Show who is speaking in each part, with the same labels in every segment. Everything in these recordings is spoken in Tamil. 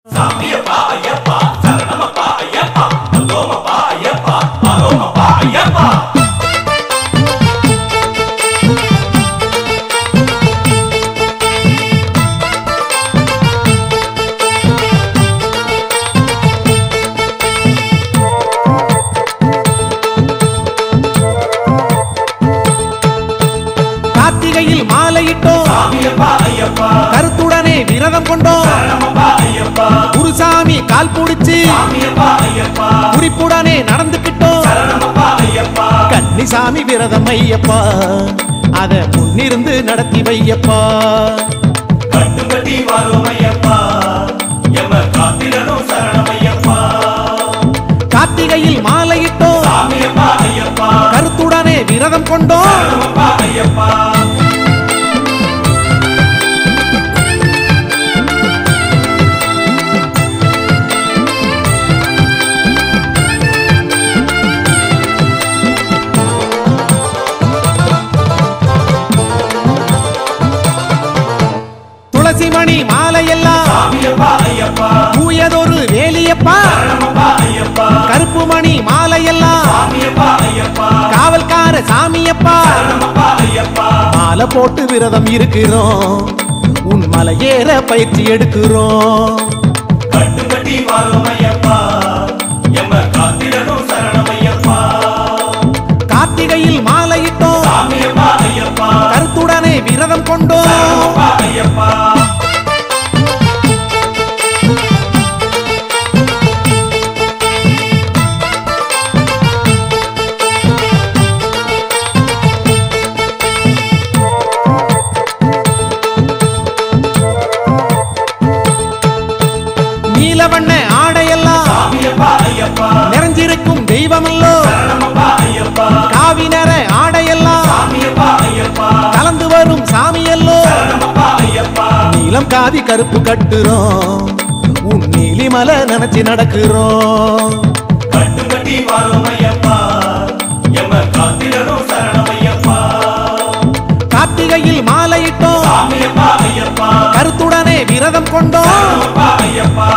Speaker 1: சாமியப்பா ஐயப்பா சரணமப்பா ஐயப்பா அல்லோமப்பா ஐயப்பா அலோமப்பா ஐயப்பா
Speaker 2: கார்த்திகையில் மாலையிட்டோம்
Speaker 1: சாமியப்பா ஐயப்பா
Speaker 2: கருத்துடனே விரதம் கொண்டோம்
Speaker 1: சரணமப்பா ஐயப்பா
Speaker 2: குருசாமி கால் புடிச்சு
Speaker 1: சாமியப்பா ஐயப்பா
Speaker 2: குறிப்புடனே நடந்துக்கிட்டோம்
Speaker 1: சரணமப்பா ஐயப்பா
Speaker 2: கன்னிசாமி விரதம் ஐயப்பா அத முன்னிருந்து நடத்தி வையப்பா
Speaker 1: கட்டுக்கட்டி வரும் ஐயப்பா எம்ம காத்திரனும் சரணம் ஐயப்பா
Speaker 2: கார்த்திகையில் மாலையிட்டோம்
Speaker 1: சாமியப்பா ஐயப்பா
Speaker 2: கருத்துடனே விரதம் கொண்டோம்
Speaker 1: சரணமப்பா ஐயப்பா
Speaker 2: துளசிமணி மாலையெல்லாம்
Speaker 1: சாமியப்பா ஐயப்பா
Speaker 2: தூயதொரு வேலியப்பா
Speaker 1: சரணமப்பா ஐயப்பா
Speaker 2: கருப்பு மணி மாலையெல்லாம்
Speaker 1: சாமியப்பா ஐயப்பா
Speaker 2: காவல்கார சாமியப்பா
Speaker 1: சரணமப்பா ஐயப்பா
Speaker 2: மாலை போட்டு விரதம் இருக்கிறோம் உன் மலையேற பயிற்சி எடுக்கிறோம்
Speaker 1: கட்டுக்கட்டி வரும் ஐயப்பா எம்ம காத்திரனும் சரணம் ஐயப்பா
Speaker 2: கார்த்திகையில் மாலையிட்டோம்
Speaker 1: சாமியப்பா ஐயப்பா
Speaker 2: கருத்துடனே விரதம் கொண்டோம்
Speaker 1: சரணமப்பா ஐயப்பா
Speaker 2: நீலவண்ண ஆடையெல்லாம்
Speaker 1: சாமியப்பா ஐயப்பா
Speaker 2: நிறைஞ்சிருக்கும் தெய்வமல்லோ
Speaker 1: சரணமப்பா ஐயப்பா
Speaker 2: காவி நிற ஆடையெல்லாம்
Speaker 1: சாமியப்பா ஐயப்பா
Speaker 2: கலந்து வரும் சாமியல்லோ
Speaker 1: சரணமப்பா ஐயப்பா
Speaker 2: நீலம் காவி கருப்பு கட்டுறோம் உன் நீலிமலை நினைச்சு நடக்கிறோம்
Speaker 1: கட்டுக்கட்டி வரும் ஐயப்பா எம்ம காத்திரனும் சரணம் ஐயப்பா
Speaker 2: கார்த்திகையில் மாலையிட்டோம்
Speaker 1: சாமியப்பா ஐயப்பா
Speaker 2: கருத்துடனே விரதம் கொண்டோம்
Speaker 1: சரணமப்பா ஐயப்பா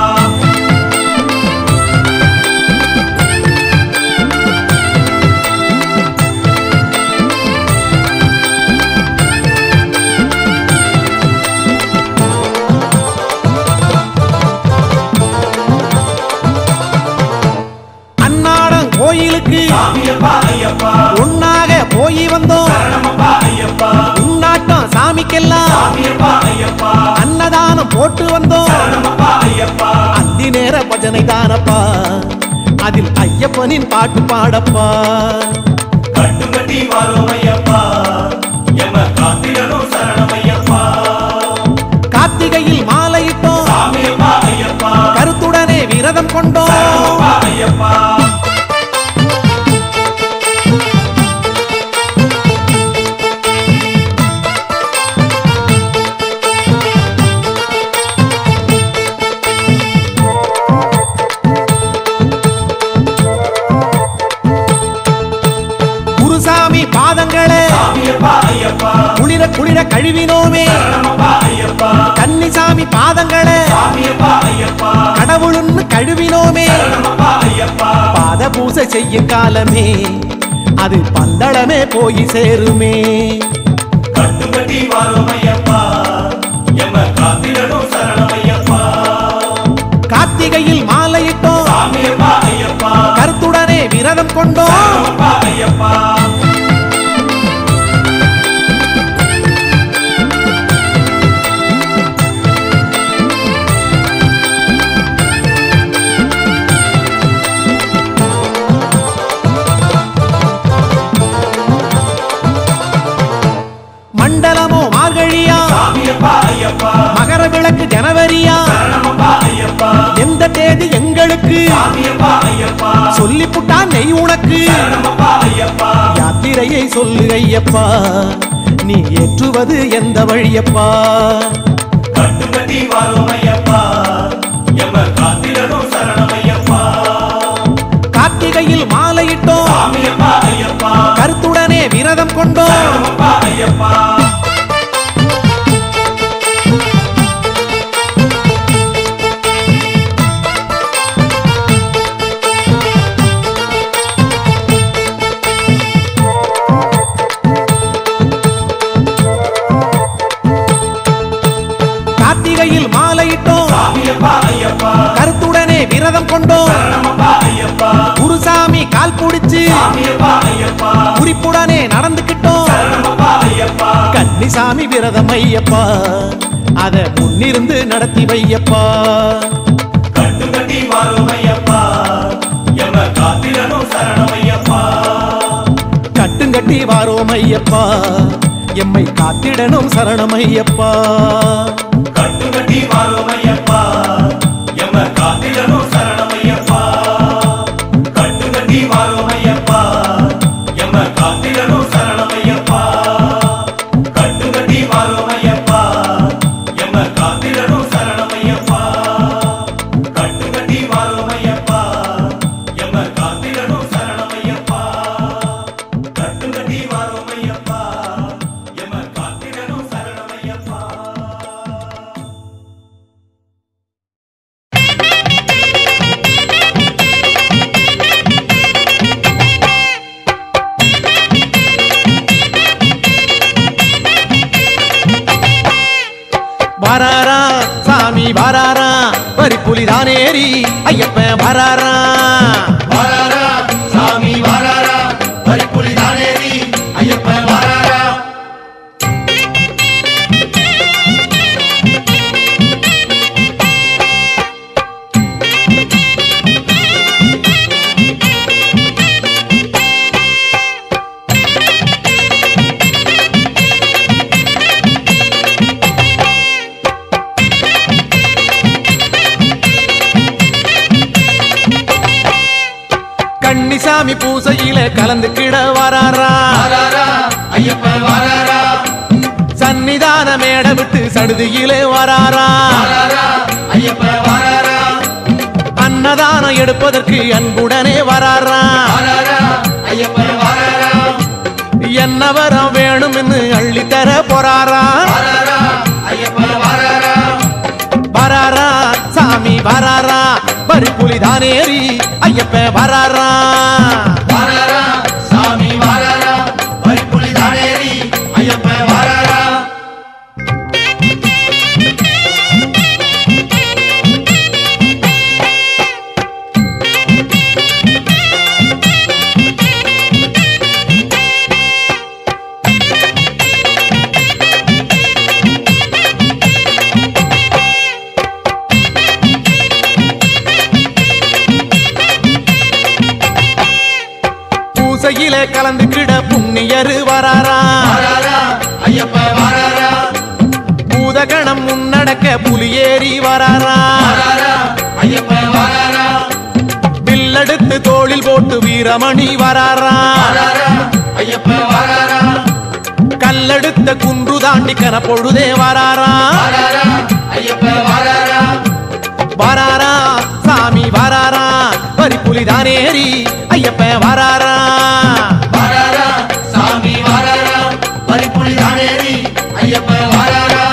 Speaker 2: அன்னாடம் கோயிலுக்கு
Speaker 1: சாமியப்பா ஐயப்பா
Speaker 2: ஒன்னாக போய் வந்தோம்
Speaker 1: சரணமப்பா ஐயப்பா
Speaker 2: உன்னாட்டம் சாமிக்கெல்லாம்
Speaker 1: சாமியப்பா ஐயப்பா
Speaker 2: அன்னதானம் போட்டு வந்தோம்
Speaker 1: சரணமப்பா ஐயப்பா
Speaker 2: அந்தி நேர பஜனை தானப்பா அதில் ஐயப்பனின் பாட்டு பாடப்பா
Speaker 1: கட்டுக்கட்டி வரும் ஐயப்பா எம்ம காத்திரனும் சரணம் ஐயப்பா
Speaker 2: கார்த்திகையில் மாலையிட்டோம்
Speaker 1: சாமியப்பா ஐயப்பா
Speaker 2: கருத்துடனே விரதம் கொண்டோம்
Speaker 1: சரணமப்பா ஐயப்பா
Speaker 2: குருசாமி பாதங்களே
Speaker 1: சாமியப்பா ஐயப்பா
Speaker 2: குளிர குளிர கழுவினோமே
Speaker 1: சரணமப்பா ஐயப்பா
Speaker 2: கன்னிசாமி பாதங்களே
Speaker 1: சாமியப்பா ஐயப்பா
Speaker 2: கடவுளுன்னு கழுவினோமே
Speaker 1: சரணமப்பா ஐயப்பா
Speaker 2: பாத பூசை செய்யும் காலமே அது பந்தளமே போய் சேருமே
Speaker 1: கட்டுக்கட்டி வரும் ஐயப்பா எம்ம காத்திரனும் சரணம் ஐயப்பா
Speaker 2: கார்த்திகையில் மாலையிட்டோம்
Speaker 1: சாமியப்பா ஐயப்பா
Speaker 2: கருத்துடனே விரதம் கொண்டோம்
Speaker 1: சரணமப்பா ஐயப்பா
Speaker 2: மண்டலமோ மார்கழியா
Speaker 1: சாமியப்பா ஐயப்பா
Speaker 2: மகர விளக்கு ஜனவரியா
Speaker 1: சரணமப்பா ஐயப்பா
Speaker 2: எந்த தேதி எங்களுக்கு
Speaker 1: சாமியப்பா ஐயப்பா
Speaker 2: சொல்லி புட்டா நெய் உனக்கு
Speaker 1: சரணமப்பா ஐயப்பா
Speaker 2: யாத்திரையை சொல்லு ஐயப்பா நீ ஏற்றுவது எந்த வழியப்பா
Speaker 1: கட்டுக்கட்டி வரும் ஐயப்பா எம்ம காத்திரனும் சரணம் ஐயப்பா
Speaker 2: கார்த்திகையில் மாலையிட்டோம்
Speaker 1: சாமியப்பா ஐயப்பா
Speaker 2: கருத்துடனே விரதம் கொண்டோம்
Speaker 1: சரணமப்பா ஐயப்பா
Speaker 2: சாமி விரதம் ஐயப்பா அத முன்னிருந்து நடத்தி வையப்பா
Speaker 1: கட்டு கட்டி வாரும் ஐயப்பா எம்ம காத்திரனும் சரணம் ஐயப்பா
Speaker 2: கட்டுங்கட்டி வாரோம் ஐயப்பா எம்மை காத்திடணும் சரணம் ஐயப்பா
Speaker 1: கட்டு கட்டி வாரும் ஐயப்பா எம்ம காத்திரனும் சரணம் ஐயப்பா கட்டு கட்டி வாரும் ஐயப்பா எம்ம காத்திரனும் சரணம் ஐயப்பா கட்டு கட்டி வாரும் ஐயப்பா எம்ம காத்திரனும் சரணம் ஐயப்பா கட்டு கட்டி வாரும் ஐயப்பா எம்ம காத்திரனும் சரணம் ஐயப்பா கட்டு கட்டி வாரும் ஐயப்பா எம்ம காத்திரனும் சரணம் ஐயப்பா
Speaker 2: வராரா சாமி வராரா பரிப்புலி தானேரி ஐயப்பன் வராரா
Speaker 1: வாராரா சாமி வாராரா பரிப்புலி தானேரி ஐயப்பன் வாராரா
Speaker 2: கன்னிசாமி பூசையில கலந்துக்கிட வராரா
Speaker 1: வாராரா ஐயப்பன் வாராரா
Speaker 2: சன்னிதான மேட விட்டு சடுதியிலே வராரா
Speaker 1: வாராரா ஐயப்பன் வாராரா
Speaker 2: அன்னதானம் எடுப்பதற்கு அன்புடனே வராரா
Speaker 1: வாராரா ஐயப்பன் வாராரா
Speaker 2: என்ன வரம் வேணும்னு அள்ளித்தர போறாரா
Speaker 1: வாராரா ஐயப்பன் வாராரா
Speaker 2: வராரா சாமி வராரா பரிப்புலி தானேரி ஐயப்பன் வராரா
Speaker 1: வாராரா சாமி வாராரா பரிப்புலி தானேரி ஐயப்பன் வாராரா
Speaker 2: பூசையில கலந்துக்கிட புண்ணியரு வராரா
Speaker 1: வாராரா ஐயப்பன் வாராரா
Speaker 2: பூதகணம் முன்னடக்க புலியேறி வராரா
Speaker 1: வாராரா ஐயப்பன் வாராரா
Speaker 2: வில்லெடுத்து தோளில் போட்டு வீரமணி வராரா
Speaker 1: வாராரா ஐயப்பன் வாராரா
Speaker 2: கல்லெடுத்த குன்று தாண்டி கன பொழுதே வராரா
Speaker 1: வாராரா ஐயப்பன் வாராரா
Speaker 2: வராரா சாமி வராரா பரிப்புலி தானேரி ஐயப்பன் வராரா
Speaker 1: வாராரா சாமி வாராரா பரிப்புலி தானேரி ஐயப்பன் வாராரா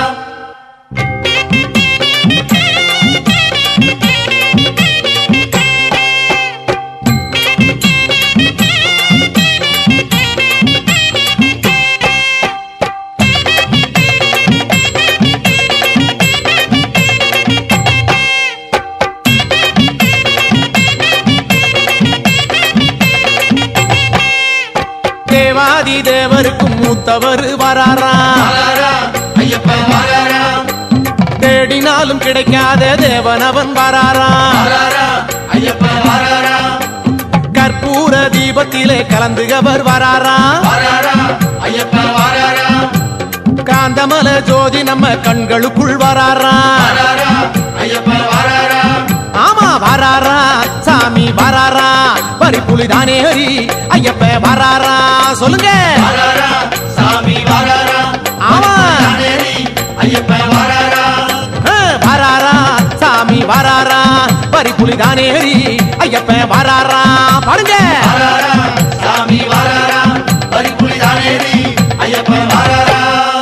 Speaker 2: தேவாதி தேவருக்கும் மூத்தவர் வராரா
Speaker 1: வாராரா ஐயப்பன் வாராரா
Speaker 2: தேடினாலும் கிடைக்காத தேவனவன் வராரா
Speaker 1: வாராரா ஐயப்பன் வாராரா
Speaker 2: கற்பூர தீபத்திலே கலந்துகவர் வராரா
Speaker 1: வாராரா ஐயப்பன் வாராரா
Speaker 2: காந்தமல ஜோதி நம்ம கண்களுக்குள் வராரா
Speaker 1: வாராரா ஐயப்பன் வாராரா
Speaker 2: ஆமா வராரா சாமி வராரா பரிப்புலி தானே ஹரி ஐயப்ப வராரா சொல்லுங்க
Speaker 1: வாராரா சாமி வாராரா
Speaker 2: ஆமா.
Speaker 1: தானேரி ஐயப்பன் வாராரா
Speaker 2: ஆ, வராரா சாமி வராரா பரிப்புலி தானே ஹரி ஐயப்ப வராரா பாடுங்க
Speaker 1: வாராரா சாமி வாராரா பரிப்புலி தானேரி ஐயப்பன் வாராரா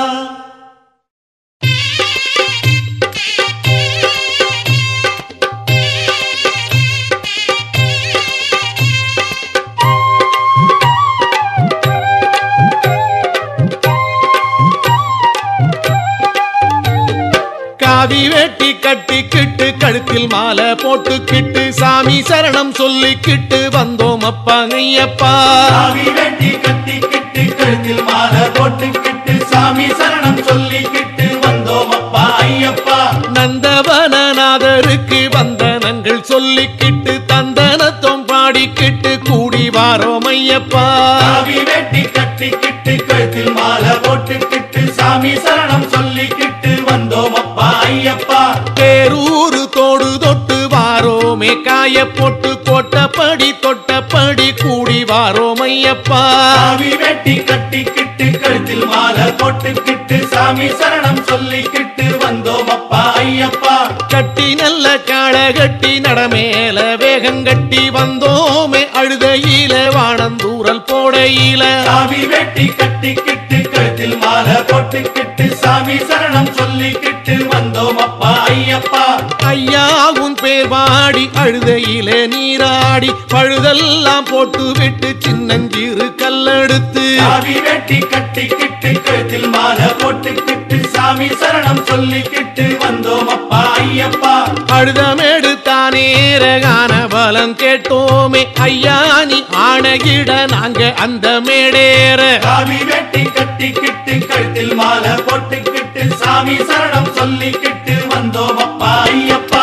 Speaker 2: காவி வேட்டி கட்டிக்கிட்டு கழுத்தில் மாலை போட்டுக்கிட்டு சாமி சரணம் சொல்லிக்கிட்டு வந்தோம் அப்பா ஐயப்பா
Speaker 1: சாமி வெட்டி கட்டிக்கிட்டு கழுத்தில் மாலை போட்டுக்கிட்டு சாமி சரணம் சொல்லிக்கிட்டு வந்தோம் அப்பா ஐயப்பா
Speaker 2: நந்தவனநாதருக்கு வந்தனங்கள் சொல்லிக்கிட்டு தந்தனத்தம் பாடிக்கிட்டு கூடி வாரோம் ஐயப்பா
Speaker 1: சாமி வெட்டி கட்டிக்கிட்டு கழுத்தில் மாலை போட்டுக்கிட்டு சாமி சரணம் சொல்லிக்கிட்டு வந்தோம் அப்பா ஐயப்பா
Speaker 2: பேரூரு தோடு தொட்டு வாரோமே காய போட்டு கோட்டப்படி தொட்டப்படி கூடி வாரோம் ஐயப்பா
Speaker 1: சாமி வெட்டி கட்டிக்கிட்டு கழுத்தில் மாலை போட்டுக்கிட்டு சாமி சரணம் சொல்லிக்கிட்டு வந்தோம் அப்பா ஐயப்பா
Speaker 2: கட்டி நல்ல காளை கட்டி நடமேல வேகம் கட்டி வந்தோமே அழுதையில வானந்தூரல் போடையில
Speaker 1: சாமி வெட்டி கட்டிக்கிட்டு கழுத்தில் மாலை போட்டுக்கிட்டு சாமி சரணம் சொல்லிக்கிட்டு வந்தோம் அப்பா ஐயப்பா
Speaker 2: ஐயா உன் பேர் பாடி அழுதையில நீராடி பழுதெல்லாம் போட்டு விட்டு சின்னஞ்சிறு கல்லெடுத்து
Speaker 1: சாமி வெட்டி கட்டிக்கிட்டு கழுத்தில் மாலை போட்டுக்கிட்டு சாமி சரணம் சொல்லிக்கிட்டு வந்தோம் அப்பா ஐயப்பா
Speaker 2: அழுதமேடு தானேரகான பலம் கேட்டோமே ஐயா நீ ஆணையிட நாங்க அந்த மேடேற
Speaker 1: சாமி வெட்டி கட்டிக்கிட்டு கழுத்தில் மாலை போட்டுக்கிட்டு சாமி சரணம் சொல்லிக்கிட்டு வந்தோம் அப்பா ஐயப்பா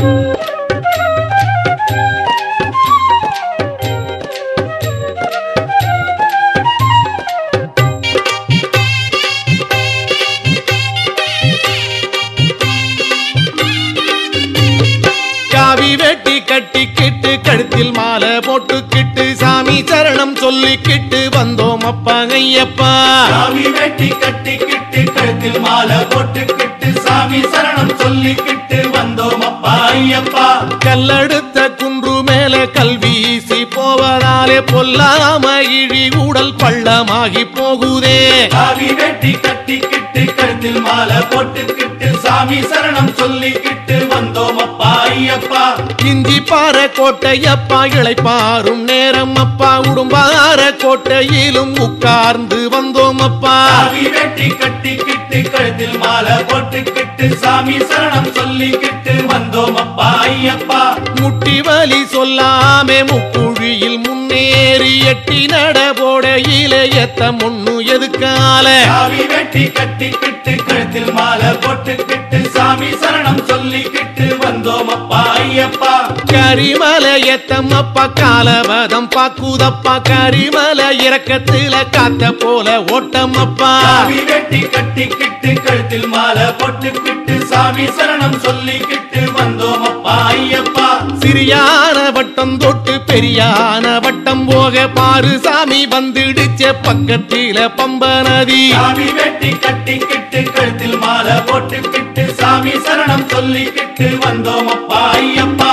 Speaker 2: காவி வெட்டி கட்டிக்கிட்டு கழுத்தில் மாலை போட்டுக்கிட்டு சாமி சரணம் சொல்லிக்கிட்டு வந்தோம் அப்பா ஐயப்பா
Speaker 1: சாமி வெட்டி கட்டிக்கிட்டு கழுத்தில் மாலை போட்டுக்கிட்டு சாமி சரணம் சொல்லிக்கிட்டு வந்தோம் அப்பா ஐயப்பா
Speaker 2: கல்லெடுத்த குன்று மேல கல்வீசி போவதாலே பொல்லாம இழி உடல் பள்ளமாகி போகுதே
Speaker 1: சாமி வெட்டி கட்டிக்கிட்டு கழுத்தில் மாலை போட்டுக்கிட்டு சாமி சரணம் சொல்லிக்கிட்டு வந்தோம் அப்பா ஐயப்பா
Speaker 2: இஞ்சி பாற கோட்டையப்பா இளைப்பாரும் நேரம் அப்பா உடும்பார கோட்டையிலும் உட்கார்ந்து வந்தோம் அப்பா
Speaker 1: சாமி வெட்டி கட்டிக்கிட்டு கழுத்தில் மாலை போட்டுக்கிட்டு சாமி சரணம் சொல்லிக்கிட்டு வந்தோம் அப்பா ஐயப்பா
Speaker 2: முட்டி வலி சொல்லாமே முக்குழியில் முன்னேறி எட்டி நட போடையில எத்த முன்னு எதுக்கால
Speaker 1: சாமி வெட்டி கட்டிக்கிட்டு கழுத்தில் மாலை போட்டுக்கிட்டு சாமி சரணம் சொல்லிக்கிட்டு வந்தோம் அப்பா ஐயப்பா
Speaker 2: கரிமலை எத்தம் அப்பா காலவதம் பாக்குதப்பா கரிமலை இறக்கத்துல காத்த போல ஓட்டம் அப்பா
Speaker 1: சாமி வெட்டி கட்டிக்கிட்டு கழுத்தில் மாலை போட்டுக்கிட்டு சாமி சரணம் சொல்லிக்கிட்டு வந்தோம் அப்பா ஐயப்பா
Speaker 2: சிறியான வட்டம் தொட்டு பெரியான வட்டம் போக பாரு சாமி வந்துடுச்ச பக்கத்தில பம்ப நதி
Speaker 1: சாமி வெட்டி கட்டிக்கிட்டு கழுத்தில் மாலை போட்டுக்கிட்டு சாமி சரணம் சொல்லிக்கிட்டு வந்தோம் அப்பா ஐயப்பா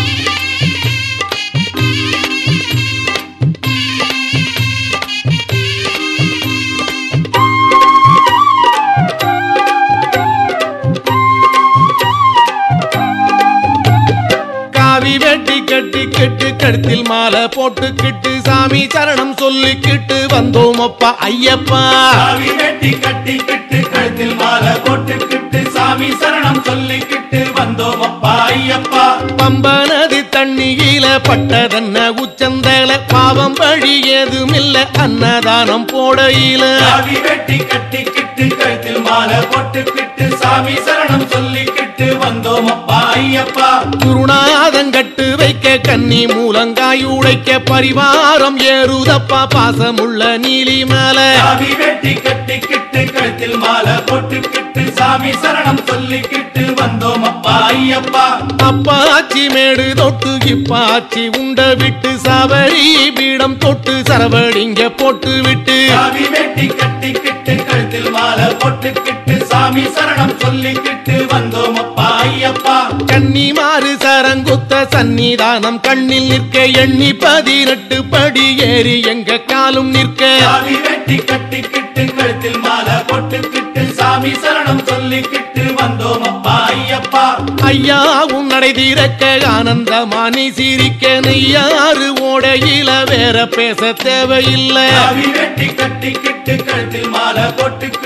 Speaker 2: காவி வெட்டி கட்டிக்கிட்டு கழுத்தில் மாலை போட்டுக்கிட்டு சாமி சரணம் சொல்லிக்கிட்டு வந்தோம் அப்பா ஐயப்பா
Speaker 1: சாமி வெட்டி கட்டிக்கிட்டு கழுத்தில் மாலை போட்டுக்கிட்டு சாமி சரணம் சொல்லிக்கிட்டு வந்தோம் அப்பா ஐயப்பா
Speaker 2: பம்ப நதி தண்ணியில பட்டதன்ன உச்சந்தல பாவம் வழி ஏதுமில்ல அன்னதானம் போடையில
Speaker 1: சாமி வெட்டி கட்டிக்கிட்டு கழுத்தில் மாலை போட்டுக்கிட்டு சாமி சரணம் சொல்லிக்கிட்டு வந்தோம் அப்பா ஐயப்பா
Speaker 2: குருநாதன் கட்டு வைக்க கன்னி மூலங்காய் உடைக்க பரிவாரம் ஏறுதப்பா பாசமுள்ள நீலி மேல
Speaker 1: சாமி வெட்டி கட்டிக்கிட்டு கழுத்தில் மாலை போட்டுக்கிட்டு சாமி சரணம் சொல்லிக்கிட்டு வந்தோம் அப்பா ஐயப்பா
Speaker 2: அப்பாச்சி மேடு தொட்டு இப்பாச்சி உண்ட விட்டு சபரி பீடம் தொட்டு சரவடிங்க போட்டு விட்டு
Speaker 1: சாமி வெட்டி கட்டிக்கிட்டு கழுத்தில் மாலை போட்டுக்கிட்டு சாமி சரணம் சொல்லிக்கிட்டு வந்தோம் அப்பா ஐயப்பா
Speaker 2: கன்னிமாறு சரங்குத்த சன்னிதானம் கண்ணில் நிற்க எண்ணி பதினெட்டு படி ஏறி எங்க காலும் நிற்க
Speaker 1: சாமி வெட்டி கட்டிக்கிட்டு கழுத்தில் மாலை போட்டுக்கிட்டு சாமி சரணம் சொல்லிக்கிட்டு வந்தோம் அப்பா ஐயப்பா
Speaker 2: ஐயா உன் நடை திறக்க ஆனந்தமா நீ சிரிக்க நெய்யாறு ஓடையில வேற பேச தேவையில்லை
Speaker 1: சாமி வெட்டி கட்டிக்கிட்டு கழுத்தில் மாலை போட்டுக்கிட்டு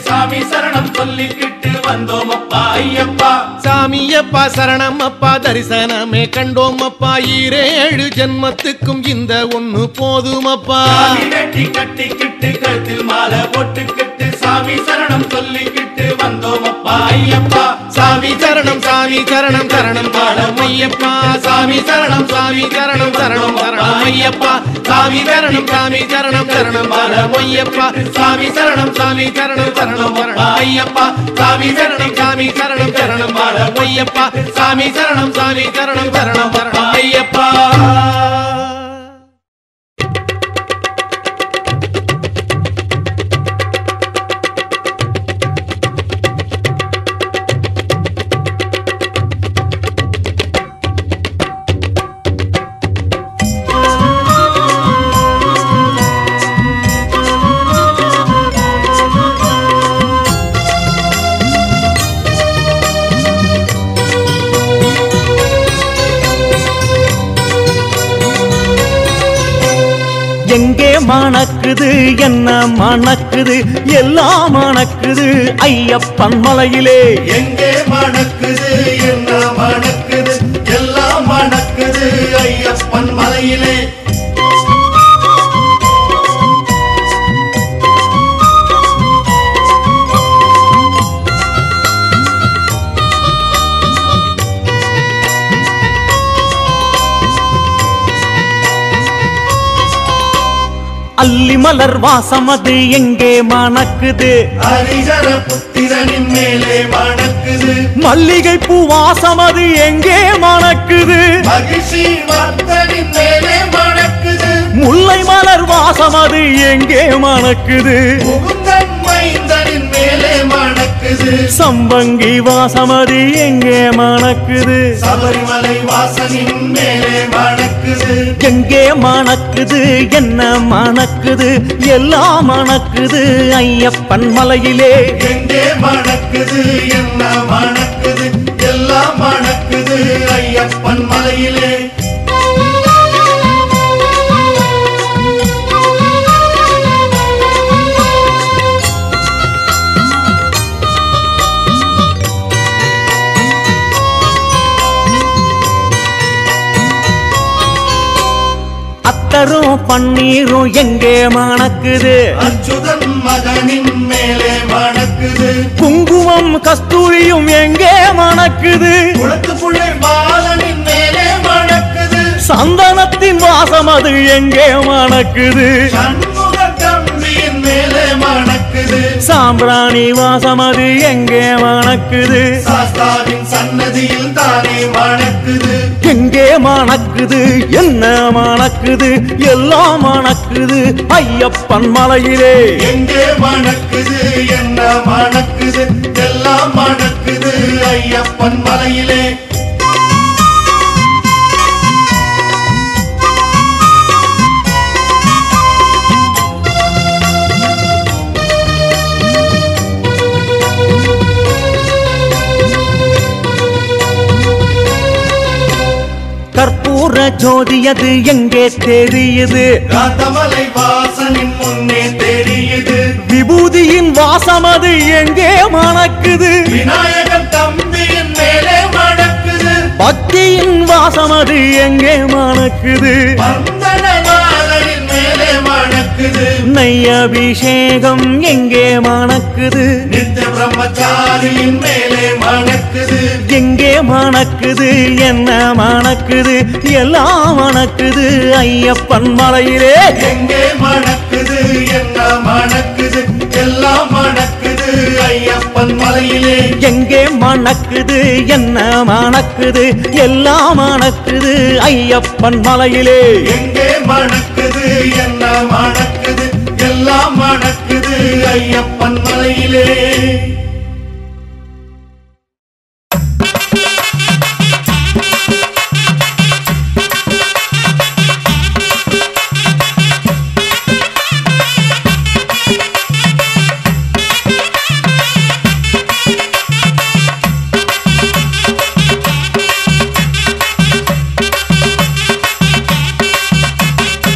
Speaker 1: சாமி சரணம் சொல்லிக்கிட்டு வந்தோம் அப்பா ஐயப்பா
Speaker 2: சாமியப்பா சரணம் அப்பா தரிசனமே கண்டோம் அப்பா ஈரேழு ஜென்மத்துக்கும் இந்த ஒண்ணு போதுமப்பா
Speaker 1: சாமி வெட்டி கட்டிக்கிட்டு கழுத்தில் மாலை போட்டுக்கிட்டு சாமி சரணம் சொல்லிக்கிட்டு வந்தோம் அப்பா ஐயப்பா
Speaker 2: சாமி சரணம் சாமி சரணம் சரணம் சரணம் ஐயப்பா சாமி சரணம் சாமி சரணம் சரணம் சரணம் ஐயப்பா சாமி சரணம் சாமி சரணம் சரணம் சரணம் ஐயப்பா சாமி சரணம் சாமி சரணம் சரணம் சரணம் ஐயப்பா சாமி சரணம் சாமி சரணம் சரணம் சரணம் ஐயப்பா சாமி சரணம் சாமி சரணம் சரணம் சரணம் ஐயப்பா
Speaker 3: எங்கே மணக்குது என்ன மணக்குது எல்லாம் மணக்குது ஐயப்பன் மலையிலே
Speaker 1: எங்கே மணக்குது என்ன மணக்குது எல்லாம் மணக்குது ஐயப்பன் மலையிலே
Speaker 3: அல்லி மலர் வாசம் அது எங்கே மணக்குது
Speaker 1: ஹரிஹர புத்திரனின் மேலே மணக்குது
Speaker 3: மல்லிகை பூ வாசம் அது எங்கே மணக்குது
Speaker 1: மகிழ்ச்சி வர்த்தனின் மேலே மணக்குது
Speaker 3: முல்லை மலர் வாசம் அது எங்கே மணக்குது
Speaker 1: முகுந்தன் மைந்தனின் மேலே மணக்குது
Speaker 3: சம்பங்கி வாசம் அது எங்கே மணக்குது
Speaker 1: சபரிமலை வாசனின் மேலே மணக்குது
Speaker 3: எங்கே மணக்குது என்ன மணக்குது எல்லாம் மணக்குது ஐயப்பன் மலையிலே
Speaker 1: எங்கே மணக்குது என்ன மணக்குது எல்லாம் மணக்குது ஐயப்பன் மலையிலே
Speaker 3: அத்தரும் பன்னீரும் எங்கே மணக்குது
Speaker 1: அச்சுதன் மகனின் மேலே மணக்குது
Speaker 3: குங்குமம் கஸ்தூரியும் எங்கே மணக்குது
Speaker 1: குளத்து புள்ளை பாலனின் மேலே மணக்குது
Speaker 3: சந்தனத்தின் வாசம் அது எங்கே மணக்குது
Speaker 1: சண்முக தம்பியின் மேலே மணக்குது
Speaker 3: சாம்பிராணி வாசம் அது எங்கே மணக்குது
Speaker 1: சாஸ்தாவின் சன்னதியில் தானே மணக்குது
Speaker 3: எங்கே மணக்குது என்ன மணக்குது எல்லாம் மணக்குது ஐயப்பன் மலையிலே
Speaker 1: எங்கே மணக்குது என்ன மணக்குது எல்லாம் மணக்குது ஐயப்பன் மலையிலே
Speaker 3: கற்பூர ஜோதி அது எங்கே தெரியுது
Speaker 1: காத்தமலை வாசனின் முன்னே தெரியுது
Speaker 3: விபூதியின் வாசம் அது எங்கே மணக்குது
Speaker 1: விநாயகன் தம்பியின் மேலே மணக்குது
Speaker 3: பக்தியின் வாசம் அது எங்கே மணக்குது
Speaker 1: பந்தனநாதனின் மேலே மணக்குது
Speaker 3: நெய் அபிஷேகம் எங்கே மணக்குது
Speaker 1: நித்திய பிரம்மச்சாரியின் மேலே மணக்குது
Speaker 3: எங்கே மணக்குது என்ன மணக்குது எல்லாம் மணக்குது ஐயப்பன் மலையிலே
Speaker 1: எங்கே மணக்குது என்ன மணக்குது எல்லாம் மணக்குது ஐயப்பன் மலையிலே
Speaker 3: எங்கே மணக்குது என்ன மணக்குது எல்லாம் மணக்குது ஐயப்பன் மலையிலே
Speaker 1: எங்கே மணக்குது என்ன மணக்குது எல்லாம் மணக்குது ஐயப்பன் மலையிலே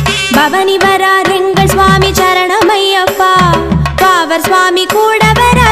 Speaker 4: பவனி வரார் எங்கள் சுவாமி சரணமையப்பா பாவர் சுவாமி கூட வரார்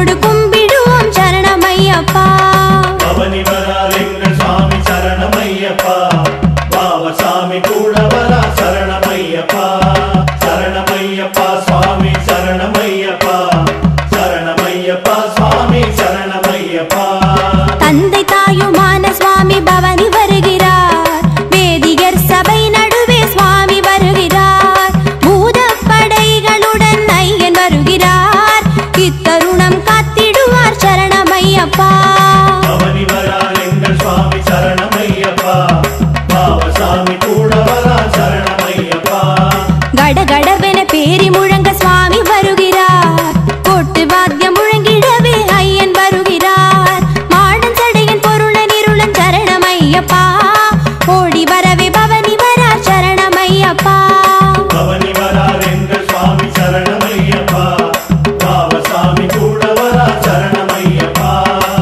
Speaker 4: தொழுது கும்பிடுவோம் சரணமையப்பா
Speaker 1: பவனி வரார் எங்கள் சுவாமி சரணமையப்பா பாவசாமி கூட வரா சரணமையப்பா சரணமையப்பா சுவாமி சரணமையப்பா சரணமையப்பா சுவாமி சரணமையப்பா
Speaker 4: தந்தை தாயுமான சுவாமி பவனி வருகிறார் வேதிகர் சபை நடுவே சுவாமி வருகிறார் பூதப்படைகளுடன் ஐயன் வருகிறார் இத்தருணம் காத்திடுவார் சரணமையப்பா
Speaker 1: பவனி வரார் எங்கள் சுவாமி சரணமையப்பா பாவசாமி கூட வரா சரணமையப்பா
Speaker 4: கடகடவென பேரி முழங்க சுவாமி வருகிறார் கொட்டு வாத்தியம் முழங்கிடவே ஐயன் வருகிறார் மாடன் சடையின் பொருளன் இருளன் சரணமையப்பா ஓடி வரவே பவனி வரார் சரணமையப்பா
Speaker 1: பவனி வரார் எங்கள் சுவாமி சரணமையப்பா பாவசாமி கூட வரா சரணமையப்பா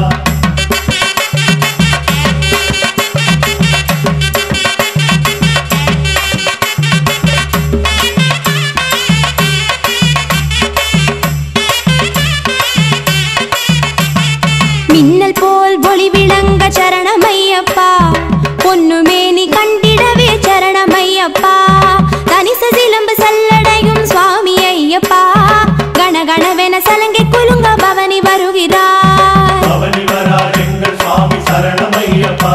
Speaker 4: மின்னல் போல் ஒளி விளங்க சரணமையப்பா பொன்னுமேனி கண்டிடவே சரணமையப்பா தனிச சிலம்பு சல்லடையும் சுவாமி ஐயப்பா கணகணவென சலங்கை குலுங்க பவனி வருகிறார்
Speaker 1: பவனி வரார் எங்கள் சுவாமி சரணமையப்பா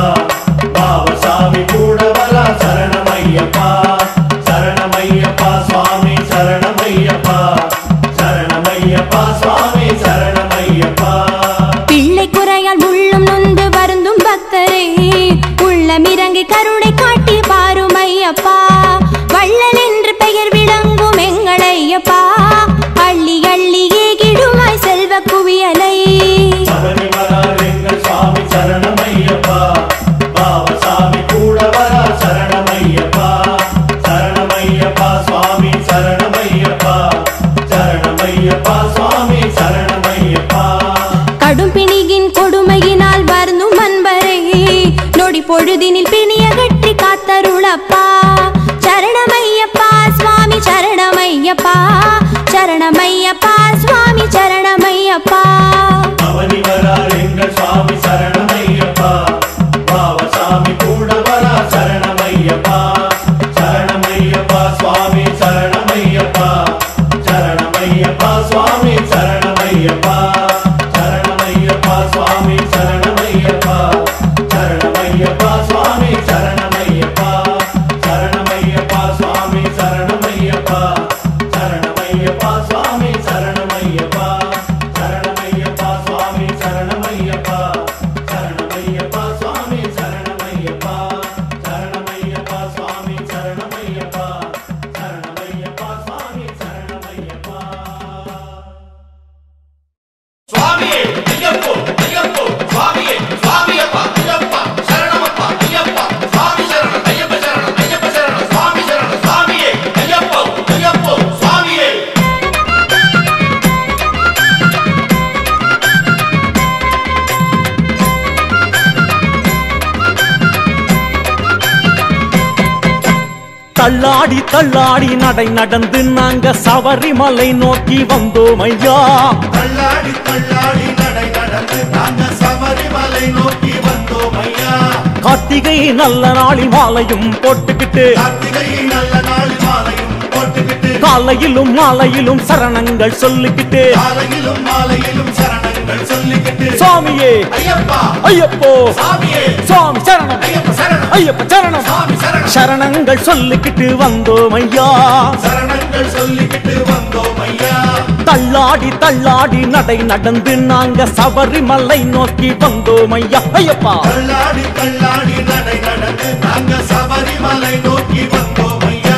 Speaker 1: பாவசாமி கூட வரா சரணமையப்பா சரணமையப்பா சுவாமி சரணமையப்பா சரணமையப்பா சுவாமி சரணமையப்பா
Speaker 4: பிள்ளை குறையால் உள்ளம் நொந்து வருந்தும் பக்தரே உள்ளமிறங்கி கருணை காட்டி பாரும் ஐயப்பா வள்ளல் என்று பெயர் விளங்கும் எங்கள் ஐயப்பா அள்ளி அள்ளி ஏகிடுமாய் செல்வ குவியலை
Speaker 1: பவனி வரார் எங்கள் சுவாமி சரணமையப்பா பாவசாமி கூட வரா சரணமையப்பா சரணமையப்பா சுவாமி சரணமையப்பா சரணமையப்பா சுவாமி சரணமையப்பா
Speaker 4: கடும் பிணியின் கொடுமையினால் வருந்தும் அன்பரே நொடி பொழுதினில் பிணியகற்றி காத்தருளப்பா சரணமையப்பா சுவாமி சரணமையப்பா சரணமையப்பா சுவாமி சரணமையப்பா
Speaker 1: பவனி வரார் எங்கள் சுவாமி சரணமையப்பா பாவசாமி கூட வரா சரணமையப்பா சரணமையப்பா சுவாமி சரணமையப்பா சரணமையப்பா சுவாமி சரணமையப்பா சரணமையப்பா சுவாமி சரணமையப்பா சரணமையப்பா சுவாமி சரணமையப்பா சரணமையப்பா சுவாமி சரணமையப்பா சரணமையப்பா சுவாமி சரணமையப்பா சரணமையப்பா சுவாமி சரணமையப்பா சரணமையப்பா சுவாமி சரணமையப்பா சரணமையப்பா சுவாமி சரணமையப்பா சரணமையப்பா சுவாமி சரணமையப்பா
Speaker 5: சுவாமியே ஐயப்போ ஐயப்போ சுவாமியே சுவாமியப்பா ஐயப்பா சரணமப்பா ஐயப்பா சுவாமி சரணம் ஐயப்ப சரணம் ஐயப்ப சரணம் சுவாமி சரணம் சுவாமியே ஐயப்போ ஐயப்போ சுவாமியே
Speaker 3: தள்ளாடி தள்ளாடி நடை நடந்து நாங்க சபரிமலை நோக்கி வந்தோம் ஐயா
Speaker 1: தள்ளாடி தள்ளாடி நடை நடந்து நாங்க சபரிமலை நோக்கி வந்தோம் ஐயா
Speaker 3: கார்த்திகை நல்ல நாளி மாலையும் போட்டுக்கிட்டு
Speaker 1: கார்த்திகை நல்ல நாள் மாலையும் போட்டுக்கிட்டு
Speaker 3: காலையிலும் மாலையிலும் சரணங்கள் சொல்லிக்கிட்டு
Speaker 1: காலையிலும் மாலையிலும் சரணங்கள் சொல்லிக்கிட்டு
Speaker 3: சுவாமியே
Speaker 5: ஐயப்பா
Speaker 3: ஐயப்போ
Speaker 5: சுவாமியே
Speaker 3: சுவாமி சரணம்
Speaker 5: ஐயப்ப சரணம்
Speaker 3: ஐயப்ப சரணம்
Speaker 5: சுவாமி சரணம்
Speaker 3: சரணங்கள் சொல்லிக்கிட்டு வந்தோம் ஐயா
Speaker 1: சரணங்கள் சொல்லிக்கிட்டு வந்தோம் ஐயா
Speaker 3: தள்ளாடி தள்ளாடி நடை நடந்து நாங்க சபரிமலை நோக்கி வந்தோம் ஐயா ஐயப்பா
Speaker 1: தள்ளாடி தள்ளாடி நடை நடந்து நாங்க சபரிமலை நோக்கி வந்தோம் ஐயா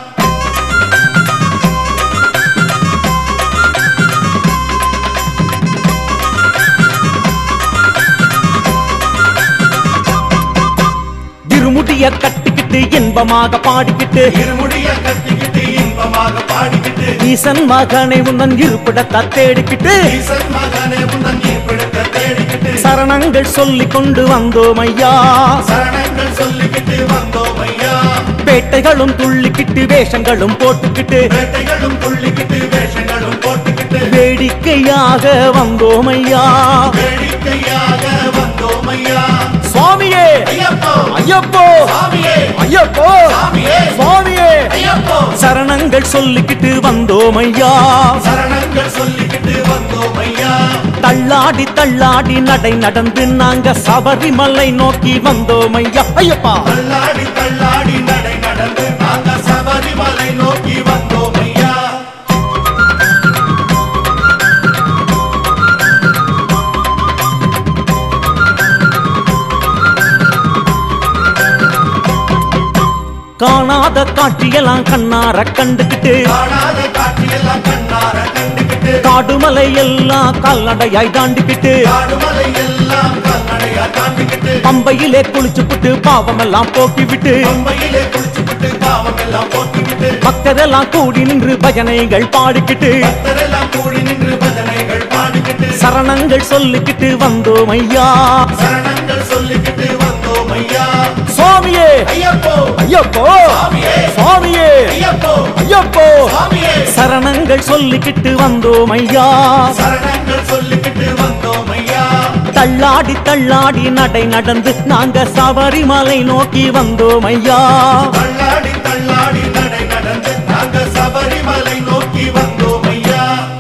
Speaker 3: இருமுடிய கட்டிக்கிட்டு இன்பமாக பாடிக்கிட்டு
Speaker 1: இருமுடிய கட்டிக்கிட்டு இன்பமாக பாடிக்கிட்டு
Speaker 3: ஈசன் மகனை உன்னன் இருப்பிடத்தை தேடிக்கிட்டு
Speaker 1: ஈசன் மகனே உந்தன் ஈர்ப்பிடத்தை தேடிக்கிட்டு
Speaker 3: சரணங்கள் சொல்லிக் கொண்டு வந்தோம் ஐயா
Speaker 1: சரணங்கள் சொல்லிக்கிட்டு வந்தோம் ஐயா
Speaker 3: பேட்டைகளும் துள்ளிக்கிட்டு வேஷங்களும் போட்டுக்கிட்டு
Speaker 1: வேட்டைகளும் துள்ளிக்கிட்டு வேஷங்களும் போட்டுக்கிட்டு கிட்டு
Speaker 3: வேடிக்கையாக வந்தோம் ஐயா
Speaker 1: வேடிக்கையாக வந்தோம் ஐயா
Speaker 3: சுவாமியே
Speaker 1: ஐயப்போ
Speaker 3: ஐயப்போ
Speaker 1: சாமியே
Speaker 3: ஐயப்போ
Speaker 1: சாமியே
Speaker 3: சுவாமியே
Speaker 1: ஐயப்போ
Speaker 3: சரணங்கள் சொல்லிக்கிட்டு வந்தோம் ஐயா
Speaker 1: சரணங்கள் சொல்லிக்கிட்டு வந்தோம் ஐயா
Speaker 3: தள்ளாடி தள்ளாடி நடை நடந்து நாங்க சபரிமலை நோக்கி வந்தோம் ஐயா ஐயப்பா
Speaker 1: தள்ளாடி தள்ளாடி நடை நடந்து நாங்க சபரிமலை நோக்கி வந்தோம் ஐயா
Speaker 3: காணாத காட்சியெல்லாம் கண்ணார கண்டுக்கிட்டு
Speaker 1: காணாத காட்சியெல்லாம் கண்ணார கண்டுக்கிட்டு
Speaker 3: காடுமலை எல்லாம் கால்நடையாய் தாண்டிக்கிட்டு
Speaker 1: காடுமலை எல்லாம் கண்ணடையா தாண்டிக்கிட்டு
Speaker 3: பம்பையிலே குளிச்சுப்புட்டு பாவமெல்லாம் போக்கி விட்டு
Speaker 1: பம்பையிலே குளிச்சுக்கிட்டு பாவம் எல்லாம் போட்டுக்கிட்டு
Speaker 3: பக்தரெல்லாம் கூடி நின்று பஜனைகள் பாடிக்கிட்டு
Speaker 1: பக்தரெல்லாம் கூடி நின்று பஜனைகள் பாடிக்கிட்டு
Speaker 3: சரணங்கள் சொல்லிக்கிட்டு வந்தோம் ஐயா
Speaker 1: சரணங்கள் சொல்லிக்கிட்டு வந்தோம் ஐயா
Speaker 3: சுவாமியே
Speaker 1: ஐயப்போ
Speaker 3: ஐயப்போ
Speaker 1: சாமியே
Speaker 3: சுவாமியே
Speaker 1: ஐயப்போ
Speaker 3: ஐயப்போ
Speaker 1: சாமியே
Speaker 3: சரணங்கள் சொல்லிக்கிட்டு வந்தோம் ஐயா
Speaker 1: சரணங்கள் சொல்லிக்கிட்டு வந்தோம் ஐயா
Speaker 3: தள்ளாடி தள்ளாடி நடை நடந்து நாங்க சபரிமலை நோக்கி வந்தோம் ஐயா
Speaker 1: தள்ளாடி தள்ளாடி நடை நடந்து நாங்க சபரிமலை நோக்கி வந்தோம் ஐயா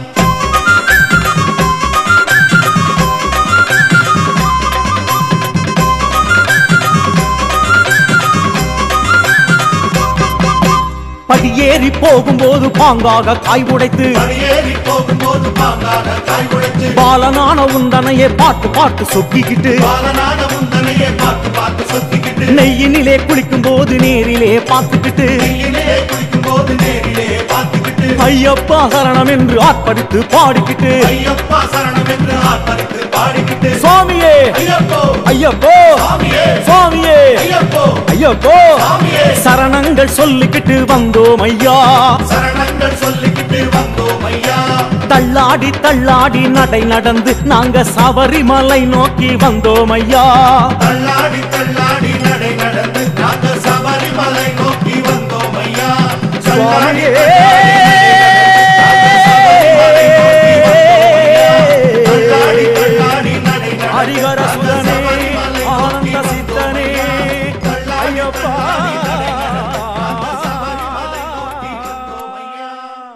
Speaker 3: படியேறி போகும்போது பாங்காக காய் உடைத்து
Speaker 1: படியேறி போகும்போது பாங்காக காய் உடைச்சு
Speaker 3: பாலனான உந்தனையே பாட்டு பாட்டு சொக்கிக்கிட்டு
Speaker 1: பாலனான முந்தனையே பார்த்து பார்த்து சுத்திக்கிட்டு
Speaker 3: நெய்யினிலே குளிக்கும் போது நேரிலே பார்த்துக்கிட்டு
Speaker 1: நெய்யிலே குளிக்கும் போது நேரிலே பார்த்துக்கிட்டு
Speaker 3: ஐயப்பா சரணம் என்று ஆர்ப்பரித்து பாடிக்கிட்டு
Speaker 1: ஐயப்பா சரணம் என்று ஆர்ப்பரித்து பாடிக்கிட்டு
Speaker 3: சுவாமியே
Speaker 1: ஐயப்போ
Speaker 3: ஐயப்போ
Speaker 1: சாமியே
Speaker 3: சுவாமியே
Speaker 1: ஐயப்போ
Speaker 3: ஐயப்போ
Speaker 1: சாமியே
Speaker 3: சரணங்கள் சொல்லிக்கிட்டு வந்தோம் ஐயா
Speaker 1: சரணங்கள் சொல்லிக்கிட்டு வந்தோம் ஐயா
Speaker 3: தள்ளாடி தள்ளாடி நடை நடந்து நாங்க சபரிமலை நோக்கி வந்தோம் ஐயா
Speaker 1: தள்ளாடி தள்ளாடி நடை நடந்து நாங்க சபரிமலை நோக்கி வந்தோம் ஐயா தள்ளாடி தள்ளாடி தள்ளாடி நடை நடந்து
Speaker 3: ஹரிஹர
Speaker 1: நாங்க
Speaker 3: சுதனே
Speaker 1: சபரிமலை நோக்கி
Speaker 3: ஆனந்த
Speaker 1: வந்தோம்
Speaker 3: சித்தனே
Speaker 1: தள்ளாடி
Speaker 3: ஐயப்பா
Speaker 1: தள்ளாடி நடை நடந்து நாங்க சபரிமலை நோக்கி வந்தோம் ஐயா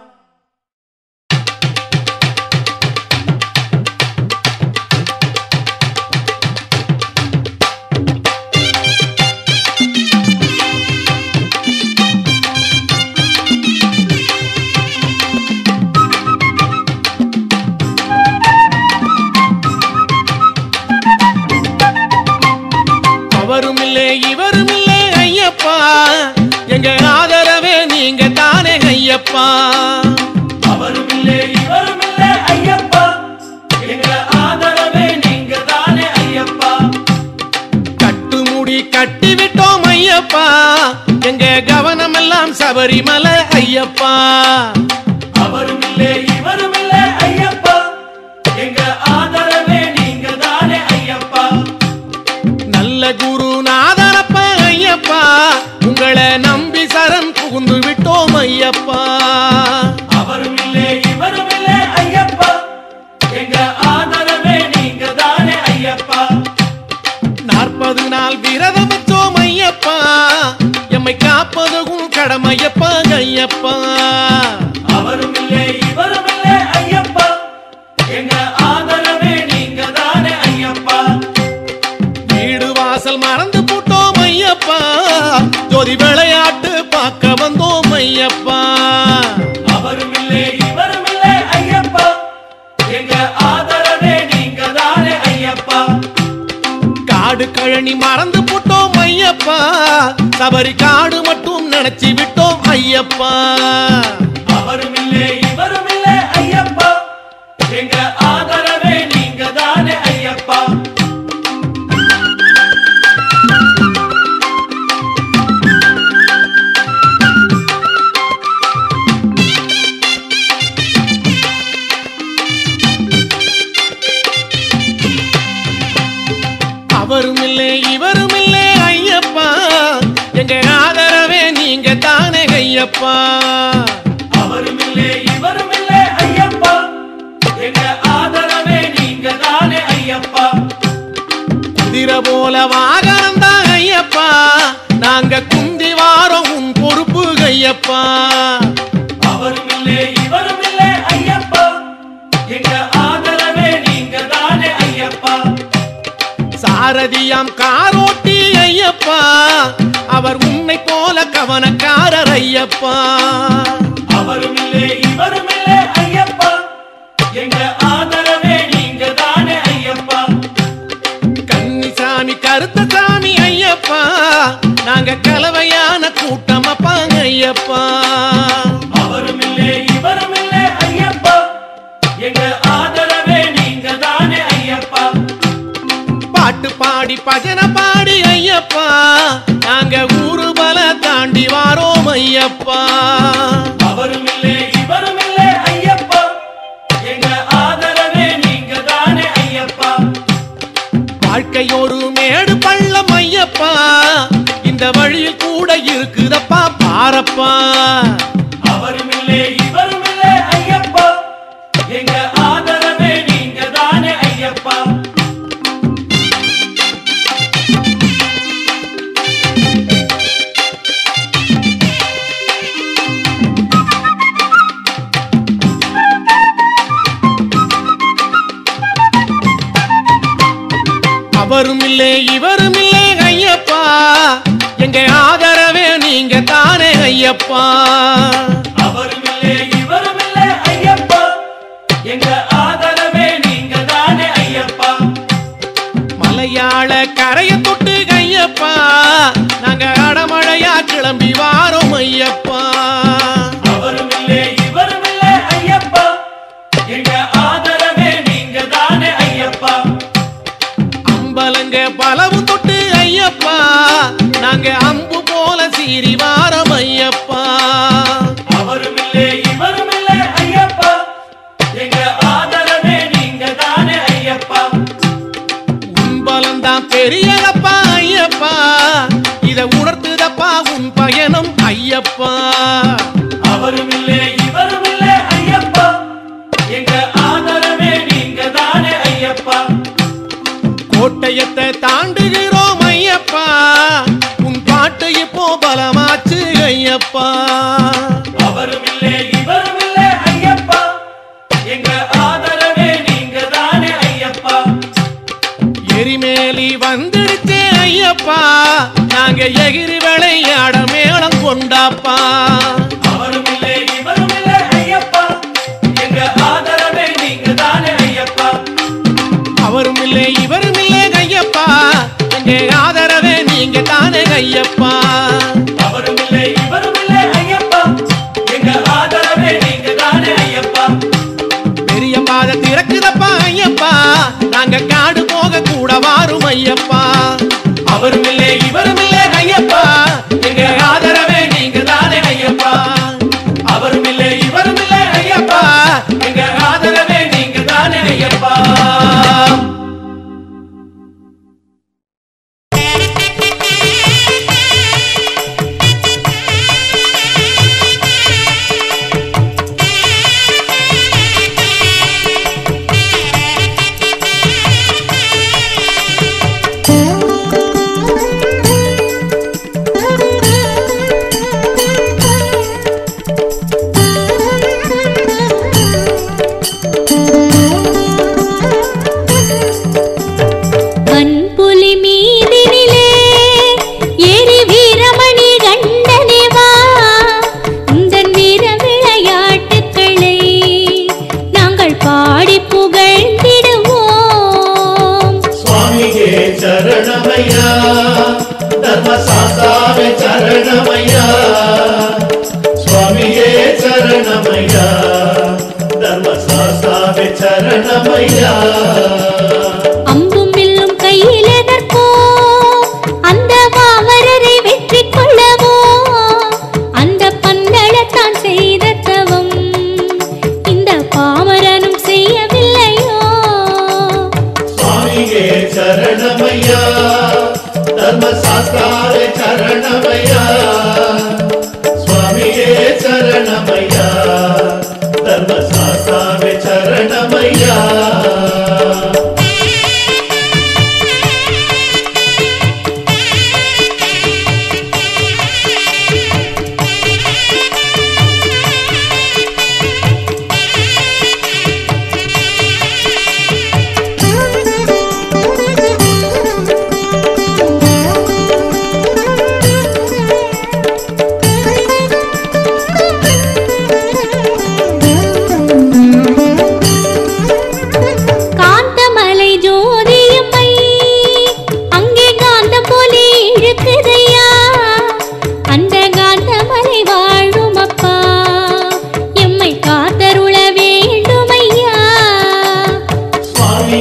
Speaker 2: அவரும் இல்லை இவரும் இல்லை ஐயப்பா எங்க ஆதரவே நீங்க தானே ஐயப்பா
Speaker 1: அவரும் இல்லை இவரும் இல்லை ஐயப்பா எங்க ஆதரவே நீங்க தானே ஐயப்பா
Speaker 2: கட்டுமுடி கட்டி விட்டோம் ஐயப்பா எங்க கவனமெல்லாம் சபரிமலை ஐயப்பா
Speaker 1: அவரும் இல்லை இவரும் இல்லை ஐயப்பா எங்க ஆதரவே நீங்க தானே ஐயப்பா
Speaker 2: நல்ல குருநாதரப்ப ஐயப்பா உங்களை நம்பி சரண் புகுந்து விட்டோம் ஐயப்பா
Speaker 1: அவரும் இல்லை இவரும் இல்லை ஐயப்பா எங்க ஆதரவே நீங்க தானே ஐயப்பா
Speaker 2: நாற்பது நாள் விரதம் வச்சோம் ஐயப்பா எம்மை காப்பதும் கடமையப்பா ஐயப்பா
Speaker 1: அவரும் இல்லை இவரும் இல்லை ஐயப்பா எங்க ஆதரவே நீங்க தானே ஐயப்பா
Speaker 2: வீடு வாசல் மறந்து போட்டோம் ஐயப்பா ஜோதி விளையாட்டு பார்க்க வந்தோம் ஐயப்பா
Speaker 1: அவரும் இல்லை இவரும் இல்லை ஐயப்பா எங்க ஆதரவே நீங்க தானே ஐயப்பா
Speaker 2: காடு கழனி மறந்து போட்டோம் ஐயப்பா சபரி காடு மட்டும் நினைச்சு விட்டோம் ஐயப்பா
Speaker 1: அவரும் இல்லை இவரும் இல்லை ஐயப்பா எங்க ஆதரவே நீங்க தானே ஐயப்பா
Speaker 2: அவரும் இல்லை இவரும் இல்லை ஐயப்பா எங்க ஆதரவே நீங்க தானே ஐயப்பா
Speaker 1: அவரும் இல்லை இவரும் இல்லை ஐயப்பா
Speaker 2: போல வாகனம் தான் ஐயப்பா நாங்க குந்தி வாரோம் உன் பொறுப்பு ஐயப்பா
Speaker 1: அவரும் இல்லை இவரும் இல்லை ஐயப்பா எங்க ஆதரவே நீங்க தானே ஐயப்பா
Speaker 2: சாரதியாம் காரோட்டி ஐயப்பா அவர் உன்னை போல கவனக்காரர் ஐயப்பா
Speaker 1: அவரும் இல்லை இவரும் இல்லை ஐயப்பா எங்க ஆதரவே நீங்க தானே ஐயப்பா
Speaker 2: கன்னிசாமி கருத்தசாமி ஐயப்பா நாங்க கலவையான கூட்டம் அப்பாங்க ஐயப்பா
Speaker 1: அவரும் இல்லை இவரும் இல்லை ஐயப்பா எங்க ஆதரவே நீங்க தானே ஐயப்பா
Speaker 2: பாட்டு பாடி பஜனை பாடி ஐயப்பா நாங்க ஊரு பல தாண்டி வாரோம் ஐயப்பா
Speaker 1: அவரும் இல்லை இவரும் இல்லை ஐயப்பா எங்க ஆதரவே நீங்க தானே ஐயப்பா
Speaker 2: வாழ்க்கை ஒரு மேடு பள்ளம் ஐயப்பா இந்த வழியில் கூட இருக்குதப்பா பாரப்பா
Speaker 1: அவரும் இல்லை இவரும் இல்லை ஐயப்பா எங்க ஆதரவே நீங்க தானே ஐயப்பா
Speaker 2: அவரும் இல்லை இவரும் இல்லை ஐயப்பா எங்க ஆதரவே நீங்க தானே ஐயப்பா
Speaker 1: அவரும் இல்லை இவரும் இல்லை ஐயப்பா எங்க ஆதரவே நீங்க தானே ஐயப்பா
Speaker 2: மலையாள கரைய தொட்டு ஐயப்பா நாங்க அடமழையா கிளம்பி வாரோம் ஐயப்பா
Speaker 1: அவரும் இல்லை இவரும் இல்லை ஐயப்பா எங்க ஆதரவே நீங்க தானே ஐயப்பா
Speaker 2: அம்பலங்க பலவும் தொட்டு ஐயப்பா நாங்க அம்பு போல சீறி வாரம் ஐயப்பா
Speaker 1: அவரும் இல்லை இவரும் இல்லை ஐயப்பா எங்க ஆதரவே நீங்க தானே ஐயப்பா
Speaker 2: உன்பலம் தான் பெரியதப்பா ஐயப்பா இத உணர்த்துதப்பா உன் பயணம் ஐயப்பா
Speaker 1: அவரும் இல்லை இவரும் இல்லை ஐயப்பா எங்க ஆதரவே நீங்க தானே ஐயப்பா
Speaker 2: கோட்டயத்தை தாண்டுகிறோம் ஐயப்பா உன் பாட்டு இப்போ பலமாச்சு ஐயப்பா
Speaker 1: அவரும் இல்லை இவரும் இல்லை ஐயப்பா எங்க ஆதரவே நீங்க தானே ஐயப்பா
Speaker 2: எரிமேலி வந்துடுச்சே ஐயப்பா நாங்க எகிரி விளையாட மேளம் கொண்டாப்பா
Speaker 1: அவரும் இல்லை இவரும் இல்லை ஐயப்பா எங்க ஆதரவே நீங்க தானே ஐயப்பா
Speaker 2: அவரும் இல்லை இவரும் இல்லை ஐயப்பா எங்க ஆதரவே நீங்க தானே ஐயப்பா
Speaker 1: அவரும் இல்லை இவரும் இல்லை ஐயப்பா எங்க ஆதரவே நீங்க தானே ஐயப்பா
Speaker 2: பெரிய பாதை திறக்குதப்பா ஐயப்பா நாங்க காடு போக கூட வாரும் ஐயப்பா அவரும் இல்லை இவரும் இல்லை ஐயப்பா எங்க ஆதரவே நீங்க தானே ஐயப்பா அவரும் இல்லை இவரும் இல்லை ஐயப்பா எங்க ஆதரவே நீங்க தானே ஐயப்பா
Speaker 4: வன்புலி மீதினிலே ஏறி வீரமணி கண்டனே வா உந்தன் வீர விளையாட்டுக்களை நாங்கள் பாடி புகழ்ந்திடுவோம்
Speaker 1: சுவாமியே சரணமையா தர்மசாஸ்தாவே சரணமையா சுவாமியே சரணமையா தர்மசாஸ்தாவே சரணமையா
Speaker 4: அம்பும் வில்லும் கையில் எதற்கோ அந்த மாமரரை வெற்றி கொள்ளவோ அந்த பந்தளத்தான் செய்த தவம் இந்த பாமரனும் செய்யவில்லையோ
Speaker 1: சுவாமியே சரணமையா தர்மசாஸ்தாவே சரணமையா சுவாமியே சரணமையா தர்மசாஸ்தாவே சரணமையா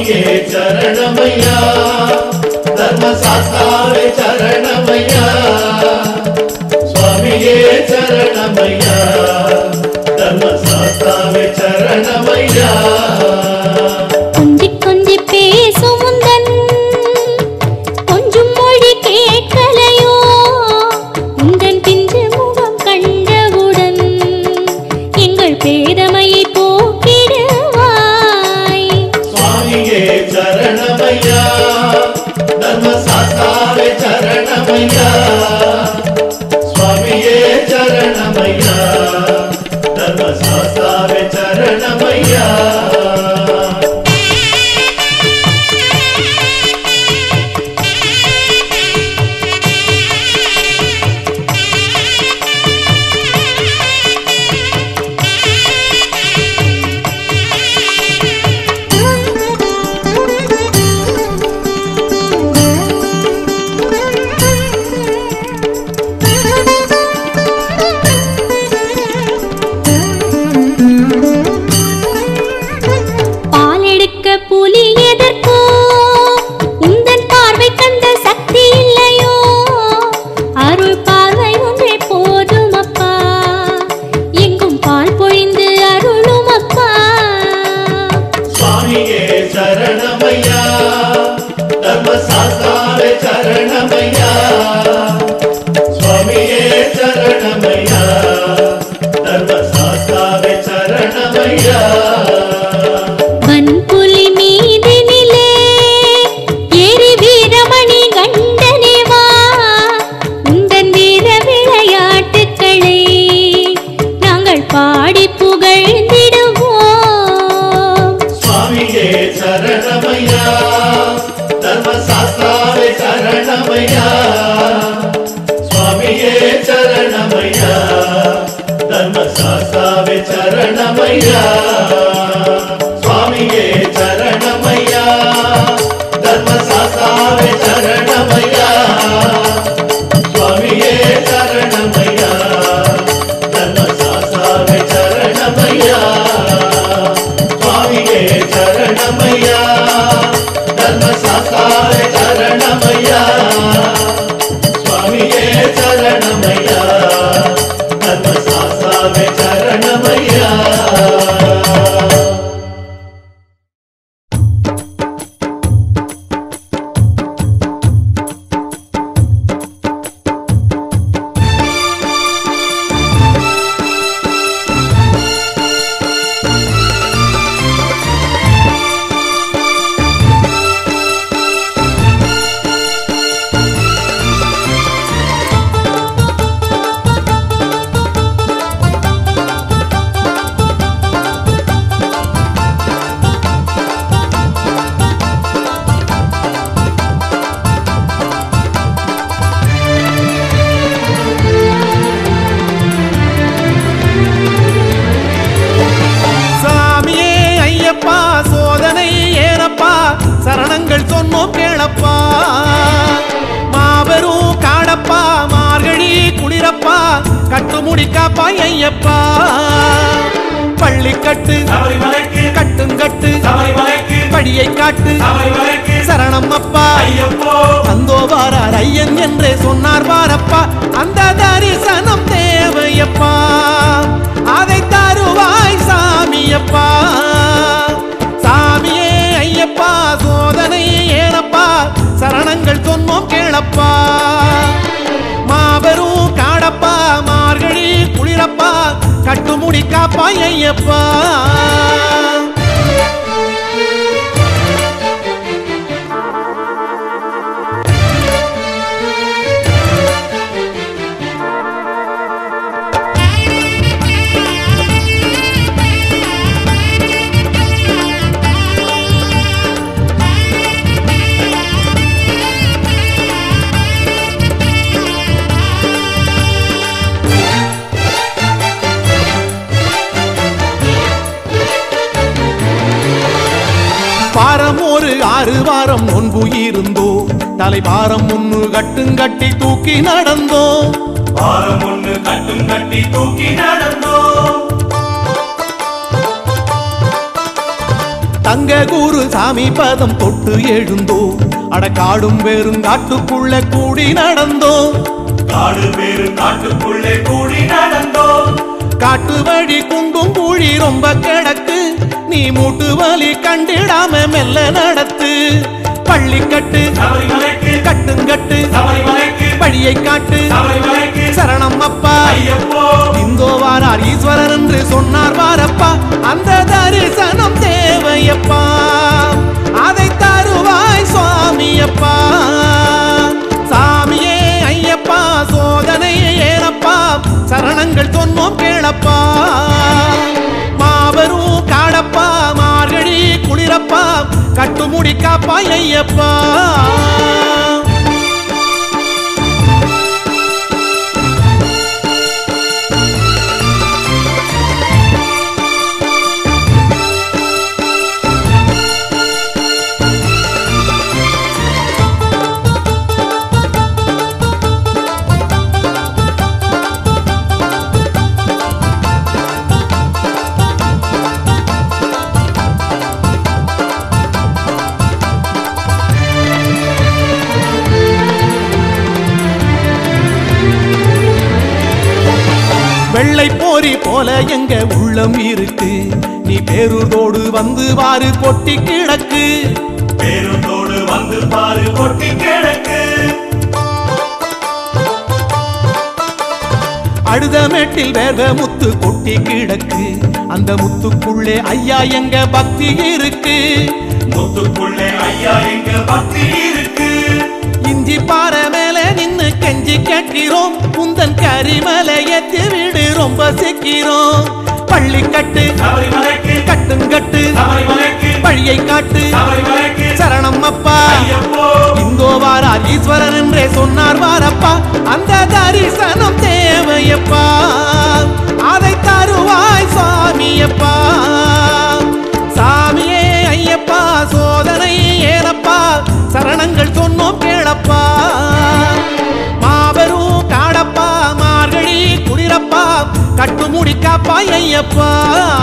Speaker 1: சுவாமியே சரணமையா தர்மசாஸ்தாவே சரணமையா சுவாமியே சரணமையா தர்மசாஸ்தாவே சரணமையா
Speaker 4: கொஞ்சி கொஞ்சி பேசும் முந்தன் கொஞ்சம் மொழி கேட்கலையோ உந்தன் பிஞ்சு முகம் கண்டவுடன் எங்கள் பேதமையை போக்கிடுவாய்
Speaker 1: சுவாமியே சரணமையா தர்மசாஸ்தாவே சரணமையா சுவாமியே சரணமையா தர்மசாஸ்தாவே சரணமையா
Speaker 4: பால் எடுக்க புலி எதற்கோ உந்தன் பார்வை கண்ட சக்தி இல்லையோ அருள் பார்வை ஒன்றே போதும் அப்பா எங்கும் பால் பொழிந்து அருளும் அப்பா
Speaker 1: சுவாமியே சரணமையா தர்மசாஸ்தாவே சரணமையா சுவாமியே சரணமையா தர்மசாஸ்தாவே சரணமையா
Speaker 4: வன்புலி மீதினிலே ஏறி வீரமணி கண்டனே வா உந்தன் வீர விளையாட்டுக்களை நாங்கள் பாடி புகழ்ந்திடுவோம்
Speaker 1: சுவாமியே சரணமையா தர்மசாஸ்தாவே சரணமையா சுவாமியே சரணமையா தர்மசாஸ்தாவே சரணமையா சுவாமியே சரணமையா தர்மசாஸ்தாவே சரணமையா சுவாமியே சரணமையா தர்மசாஸ்தாவே சரணமையா சுவாமியே சரணமையா தர்மசாஸ்தாவே சரணமையா சுவாமியே சரணமையா தர்மசாஸ்தாவே சரணமையா
Speaker 2: சாமியே ஐயப்பா சோதனை ஏனப்பா சரணங்கள் சொன்னோம் கேளப்பா மாபெரும் காடப்பா மார்கழி குளிரப்பா கட்டுமுடி காப்பாய் ஐயப்பா பள்ளி கட்டு
Speaker 5: சபரிமலைக்கு
Speaker 2: கட்டுங்கட்டு
Speaker 5: சபரிமலைக்கு
Speaker 2: படியை காட்டு
Speaker 5: சபரிமலைக்கு
Speaker 2: சரணம் அப்பா
Speaker 5: ஐயப்போ
Speaker 2: வந்தோ வாரார் ஐயன் என்றே சொன்னார் வாரப்பா அந்த தரிசனம் தேவையப்பா அதை தருவாய் சாமியப்பா சாமியே ஐயப்பா சோதனை ஏனப்பா சரணங்கள் சொன்னோம் கேளப்பா மாபெரும் காடப்பா மார்கழி குளிரப்பா கட்டுமுடி காப்பாய் ஐயப்பா வாரம் ஒரு ஆறு வாரம் முன்பு இருந்தோ தலைபாரம் முன்னு கட்டுங்கட்டி தூக்கி நடந்தோ
Speaker 5: பாரம் ஒண்ணு கட்டும் கட்டி தூக்கி நடந்தோம்
Speaker 2: தங்க குரு சாமி பதம் தொட்டு எழுந்தோம் அட காடும் வெறும் காட்டுக்குள்ள கூடி நடந்தோம்
Speaker 1: காடு பேரு காட்டுக்குள்ளே கூடி நடந்தோம்
Speaker 2: காட்டு வழி குண்டும் குழி ரொம்ப கிடக்கு நீ மூட்டு வலி கண்டிடாம மெல்ல நடத்து பள்ளி கட்டு
Speaker 1: சபரிமலைக்கு
Speaker 2: கட்டுங்கட்டு
Speaker 1: சபரிமலைக்கு
Speaker 2: வழியை காட்டு
Speaker 1: சபரிமலைக்கு
Speaker 2: சரணம் அப்பா
Speaker 1: ஐயப்போ
Speaker 2: இந்தோ வாரார் ஈஸ்வரன் என்று சொன்னார் வாரப்பா அந்த தரிசனம் தேவையப்பா அதை தருவாய் சுவாமியப்பா சாமியே ஐயப்பா சோதனை ஏனப்பா சரணங்கள் சொன்னோம் கேளப்பா மாபெரும் காடப்பா மார்கழி குளிரப்பா கட்டுமுடி காப்பாய் ஐயப்பா வெள்ளை போரி போல எங்க உள்ளம் இருக்கு நீ பேருதோடு வந்து வாரு கொட்டி கிடக்கு
Speaker 1: பேருந்தோடு வந்து பாரு கொட்டி கிடக்கு
Speaker 2: அழுதமேட்டில் வேர்வ முத்து கொட்டி கிடக்கு அந்த முத்துக்குள்ளே ஐயா எங்க பக்தி இருக்கு
Speaker 1: முத்துக்குள்ளே ஐயா எங்க பக்தி இருக்கு
Speaker 2: இஞ்சி பாறை மேல நின்னு கெஞ்சி கேட்கிறோம் உந்தன் கரிமலை ஏத்தி விடு ரொம்ப சிக்கிறோம் பள்ளி கட்டு
Speaker 1: சபரிமலைக்கு
Speaker 2: கட்டுங்கட்டு
Speaker 1: சபரிமலைக்கு
Speaker 2: வழியை காட்டு
Speaker 1: சபரிமலைக்கு
Speaker 2: சரணம் அப்பா
Speaker 1: ஐயப்போ
Speaker 2: இந்தோ வாரார் ஈஸ்வரன் என்றே சொன்னார் வாரப்பா அந்த தரிசனம் தேவையப்பா அதை தருவாய் சாமியப்பா சாமியே ஐயப்பா சோதனை ஏனப்பா சரணங்கள் சொன்னோம் கேளப்பா மாபெரும் காடப்பா மார்கழி குளிரப்பா கட்டுமுடி காப்பாய் ஐயப்பா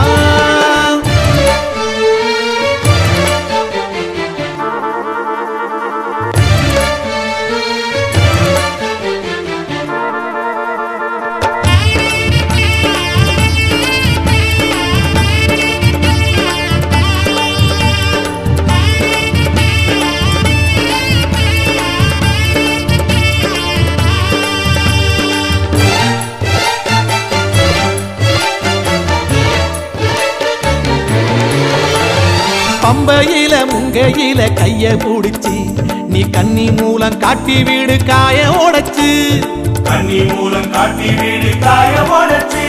Speaker 2: பம்பையில முங்கையில கைய பிடிச்சி நீ கன்னி மூலம் காட்டி வீடு காய உடைச்சு
Speaker 1: கன்னி மூலம் காட்டி வீடு காய உடைச்சு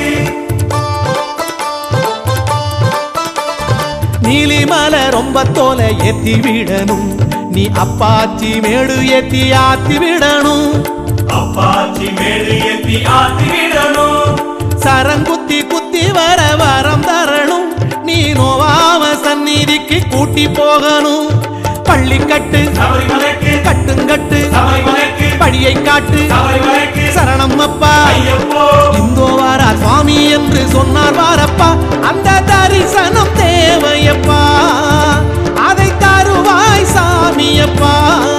Speaker 2: நீலிமலை ரொம்ப தோலை ஏத்தி விடணும் நீ அப்பாச்சி மேடு ஏத்தி ஆத்தி விடணும்
Speaker 1: அப்பாச்சி மேடு ஏத்தி ஆத்தி விடணும்
Speaker 2: சரங்குத்தி குத்தி வர வரம் தரணும் நீ நோவாம சந்நிதிக்கு கூட்டி போகணும் பள்ளி கட்டு
Speaker 1: சபரிமலைக்கு
Speaker 2: கட்டுங்கட்டு
Speaker 1: சபரிமலைக்கு
Speaker 2: படியை காட்டு
Speaker 1: சபரிமலைக்கு
Speaker 2: சரணம் அப்பா
Speaker 1: ஐயப்போ
Speaker 2: இந்தோ வாரா சுவாமி என்று சொன்னார் வாரப்பா அந்த தரிசனம் தேவையப்பா அதை தருவாய் சாமியப்பா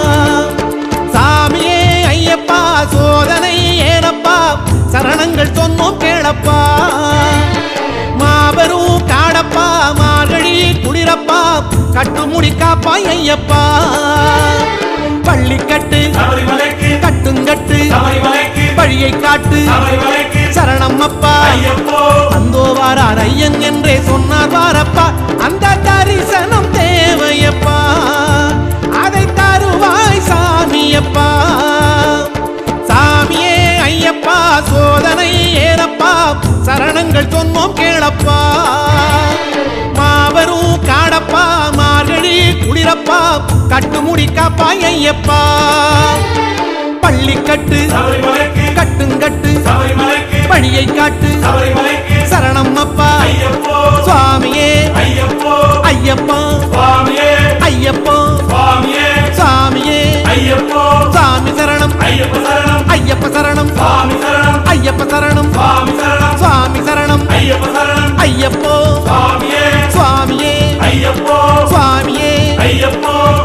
Speaker 2: சாமியே ஐயப்பா சோதனை ஏனப்பா சரணங்கள் சொன்னோம் கேளப்பா மாபெரும் காடப்பா மார்கழி குளிரப்பா கட்டுமுடி காப்பாய் ஐயப்பா பள்ளி கட்டு
Speaker 1: சபரிமலைக்கு
Speaker 2: கட்டுங்கட்டு
Speaker 1: சபரிமலைக்கு
Speaker 2: வழியை காட்டு
Speaker 1: சபரிமலைக்கு
Speaker 2: சரணம் அப்பா
Speaker 1: ஐயப்போ
Speaker 2: அந்தோ வாரார் ஐயன் என்றே சொன்னார் வாரப்பா அந்த தரிசனம் தேவையப்பா அதை தருவாய் சாமியப்பா சாமியே ஐயப்பா சோதனை ஏனப்பா சரணங்கள் சொன்னோம் கேளப்பா மாபெரும் காடப்பா மார்கழி குளிரப்பா கட்டுமுடி காப்பாய் ஐயப்பா பள்ளி கட்டு
Speaker 1: சபரிமலைக்கு
Speaker 2: கட்டுங்கட்டு
Speaker 1: சபரிமலைக்கு
Speaker 2: வழியை காட்டு
Speaker 1: சபரிமலைக்கு
Speaker 2: சரணம் அப்பா
Speaker 1: ஐயப்போ
Speaker 2: சுவாமியே
Speaker 1: ஐயப்போ
Speaker 2: ஐயப்பா
Speaker 1: சுவாமியே
Speaker 2: ஐயப்பா
Speaker 1: சுவாமியே
Speaker 2: சாமியே
Speaker 1: ஐயப்போ
Speaker 2: சாமி சரணம்
Speaker 1: ஐயப்ப சரணம்
Speaker 2: ஐயப்ப சரணம்
Speaker 1: சுவாமி சரணம்
Speaker 2: ஐயப்ப சரணம்
Speaker 1: சுவாமி சரணம்
Speaker 2: சுவாமி சரணம்
Speaker 1: ஐயப்ப சரணம்
Speaker 2: ஐயப்போ
Speaker 1: சுவாமியே
Speaker 2: சுவாமியே
Speaker 1: ஐயப்போ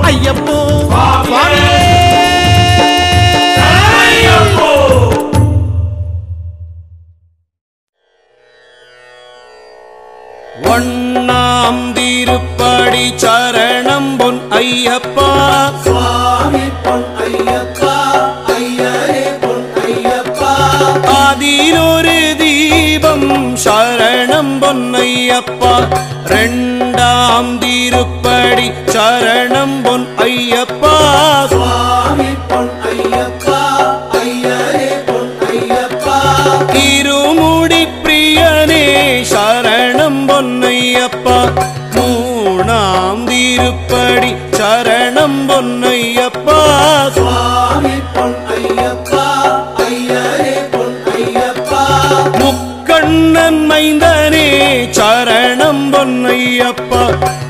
Speaker 2: ஐயப்போ
Speaker 1: சுவாமியே. ஐயப்போ
Speaker 2: ஒண்ணாம் திருப்படி சரணம் பொன் ஐயப்பா
Speaker 5: சுவாமி பொன் ஐயப்பா ஐயரே பொன் ஐயப்பா
Speaker 2: அதில் ஒரு தீபம் சரணம் பொன் ஐயப்பா ரெண்டாம் திருப்படி சரணம் பொன் ஐயப்பா
Speaker 5: சுவாமி பொன் ஐயப்பா ஐயரே பொன் ஐயப்பா
Speaker 2: இருமுடி பிரியனே சரணம் பொன்னையப்பா மூணாம் திருப்படி சரணம் பொன்னையப்பா
Speaker 5: சுவாமி பொன் ஐயப்பா ஐயரே பொன் ஐயப்பா
Speaker 2: முக்கண்ணன் மைந்தனே சரணம் பொன்னையப்பா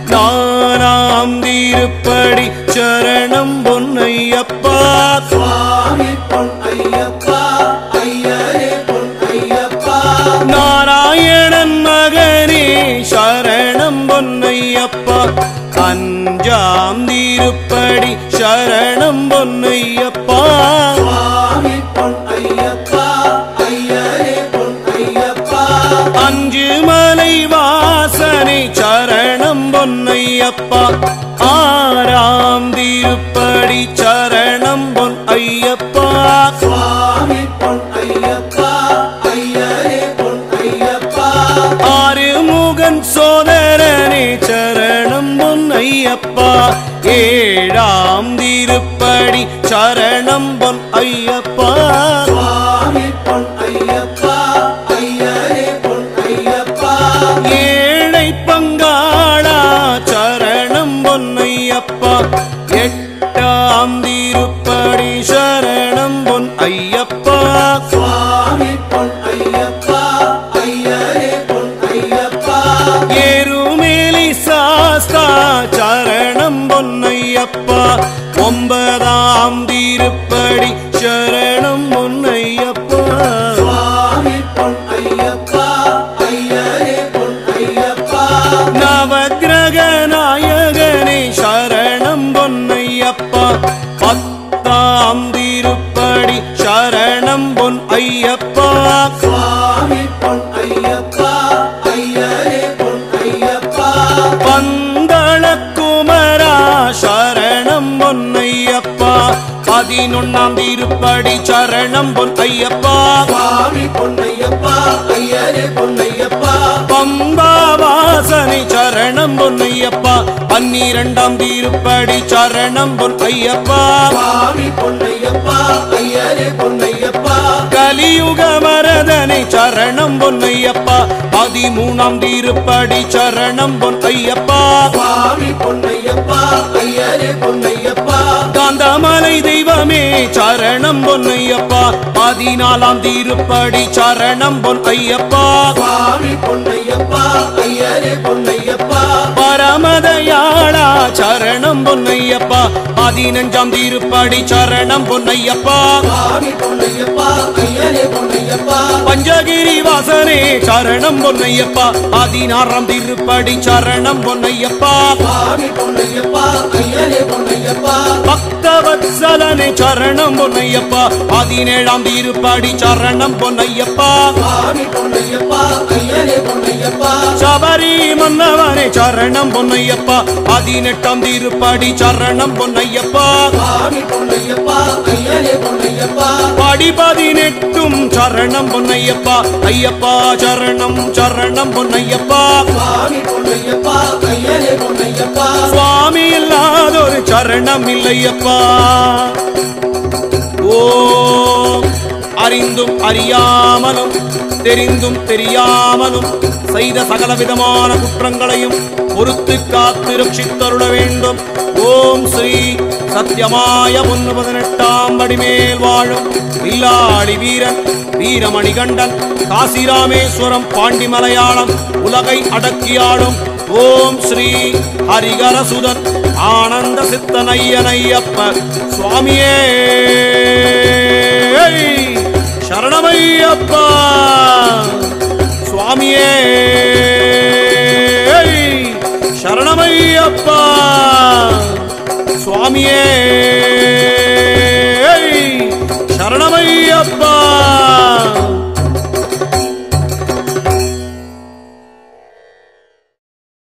Speaker 2: நானாம் திருப்படி சரணம் பொன்னையப்பா
Speaker 5: சுவாமி பொன் ஐயப்பா ஐயரே பொன் ஐயப்பா
Speaker 2: நாராயணன் மகனே சரணம் பொன்னையப்பா அஞ்சாம் திருப்படி சரணம் பொன்னையப்பா
Speaker 5: சுவாமி பொன் ஐயப்பா ஐயரே பொன் ஐயப்பா
Speaker 2: அஞ்சு மலை வாசனை சரணம் பொன்னையப்பா ஆறாம் திருப்படி சரணம் பொன் ஐயப்பா
Speaker 5: சுவாமி பொன் ஐயப்பா ஐயரே பொன் ஐயப்பா
Speaker 2: ஆறு முகன் சோதரனே சரணம் பொன் ஐயப்பா ஏழாம் திருப்படி சரணம் பொன் ஐயப்பா
Speaker 5: சுவாமி பொன் ஐயப்பா ஐயரே பொன் ஐயப்பா
Speaker 2: ஏழை பங்காளா சரணம் பொன் ஐயப்பா எட்டாம் திருப்படி சரணம் பொன் ஐயப்பா
Speaker 5: சுவாமி பொன் ஐயப்பா ஐயரே பொன் ஐயப்பா
Speaker 2: ஏறுமேலி சாஸ்தா சரணம் பொன்னையப்பா ஒன்பதாம் திருப்படி சரணம் பொன்னையப்பா
Speaker 5: சுவாமி பொன் ஐயப்பா ஐயரே பொன் ஐயப்பா
Speaker 2: நவகிரக நாயகனே சரணம் பொன்னையப்பா பத்தாம் திருப்படி சரணம் பொன் ஐயப்பா
Speaker 5: சுவாமி பொன் ஐயப்பா ஐயரே பொன் ஐயப்பா
Speaker 2: பந்தள குமரா சரணம் பொன்னையப்பா பதினொன்னாம் திருப்படி சரணம் பொன் ஐயப்பா
Speaker 5: சுவாமி பொன் ஐயப்பா ஐயரே பொன் ஐயப்பா
Speaker 2: பம்பா வாசனை சரணம் பொன்னையப்பா பன்னிரண்டாம் திருப்படி சரணம் பொன் ஐயப்பா
Speaker 5: சுவாமி பொன் ஐயப்பா ஐயரே பொன் ஐயப்பா
Speaker 2: கலியுக வரதனை சரணம் பொன்னையப்பா பதிமூணாம் திருப்படி சரணம் பொன் ஐயப்பா
Speaker 5: சுவாமி பொன் ஐயப்பா ஐயரே பொன் ஐயப்பா
Speaker 2: காந்தமலை தெய்வமே சரணம் பொன்னையப்பா பதினாலாம் திருப்படி சரணம் பொன் ஐயப்பா
Speaker 5: சுவாமி பொன் ஐயப்பா ஐயரே பொன் ஐயப்பா
Speaker 2: பரமதயாளா சரணம் பொன்னையப்பா பதினஞ்சாம் திருப்படி சரணம் பொன்னையப்பா
Speaker 5: சுவாமி பொன் ஐயப்பா ஐயரே பொன் ஐயப்பா
Speaker 2: பஞ்சகிரி வாசனே சரணம் பொன்னையப்பா பதினாறாம் திருப்படி சரணம் பொன்னையப்பா
Speaker 5: சுவாமி பொன் ஐயப்பா ஐயரே பொன் ஐயப்பா
Speaker 2: பக்தவத்சலனே சரணம் பொன்னையப்பா பதினேழாம் திருப்படி சரணம் பொன்னையப்பா
Speaker 5: சுவாமி பொன் ஐயப்பா ஐயரே பொன் ஐயப்பா
Speaker 2: சபரி மன்னவனே சரணம் பொன்னையப்பா பதினெட்டாம் திருப்படி சரணம் பொன்னையப்பா
Speaker 5: சுவாமி பொன் ஐயப்பா ஐயரே பொன் ஐயப்பா
Speaker 2: படி பதினெட்டும் சரணம் பொன்னையப்பா ஐயப்பா சரணம் சரணம் பொன்னையப்பா
Speaker 5: சுவாமி பொன் ஐயப்பா ஐயரே பொன் ஐயப்பா
Speaker 2: சுவாமி இல்லாதொரு சரணம் இல்லையப்பா ஓ அறிந்தும் அறியாமலும் தெரிந்தும் தெரியாமலும் செய்த சகல விதமான குற்றங்களையும் பொறுத்து காத்து ரட்சித்தருட வேண்டும் ஓம் ஸ்ரீ சத்யமாய ஒன்று பதினெட்டாம் படிமேல் வாழும் வில்லாளி வீரன் வீரமணிகண்டன் காசிராமேஸ்வரம் பாண்டி மலையாளம் உலகை அடக்கியாடும் ஓம் ஸ்ரீ ஹரிகரசுதன் ஆனந்த சித்தனையனையப்ப சுவாமியே சரணமையப்பா சுவாமியே சரணமையப்பா சுவாமியே சரணமையப்பா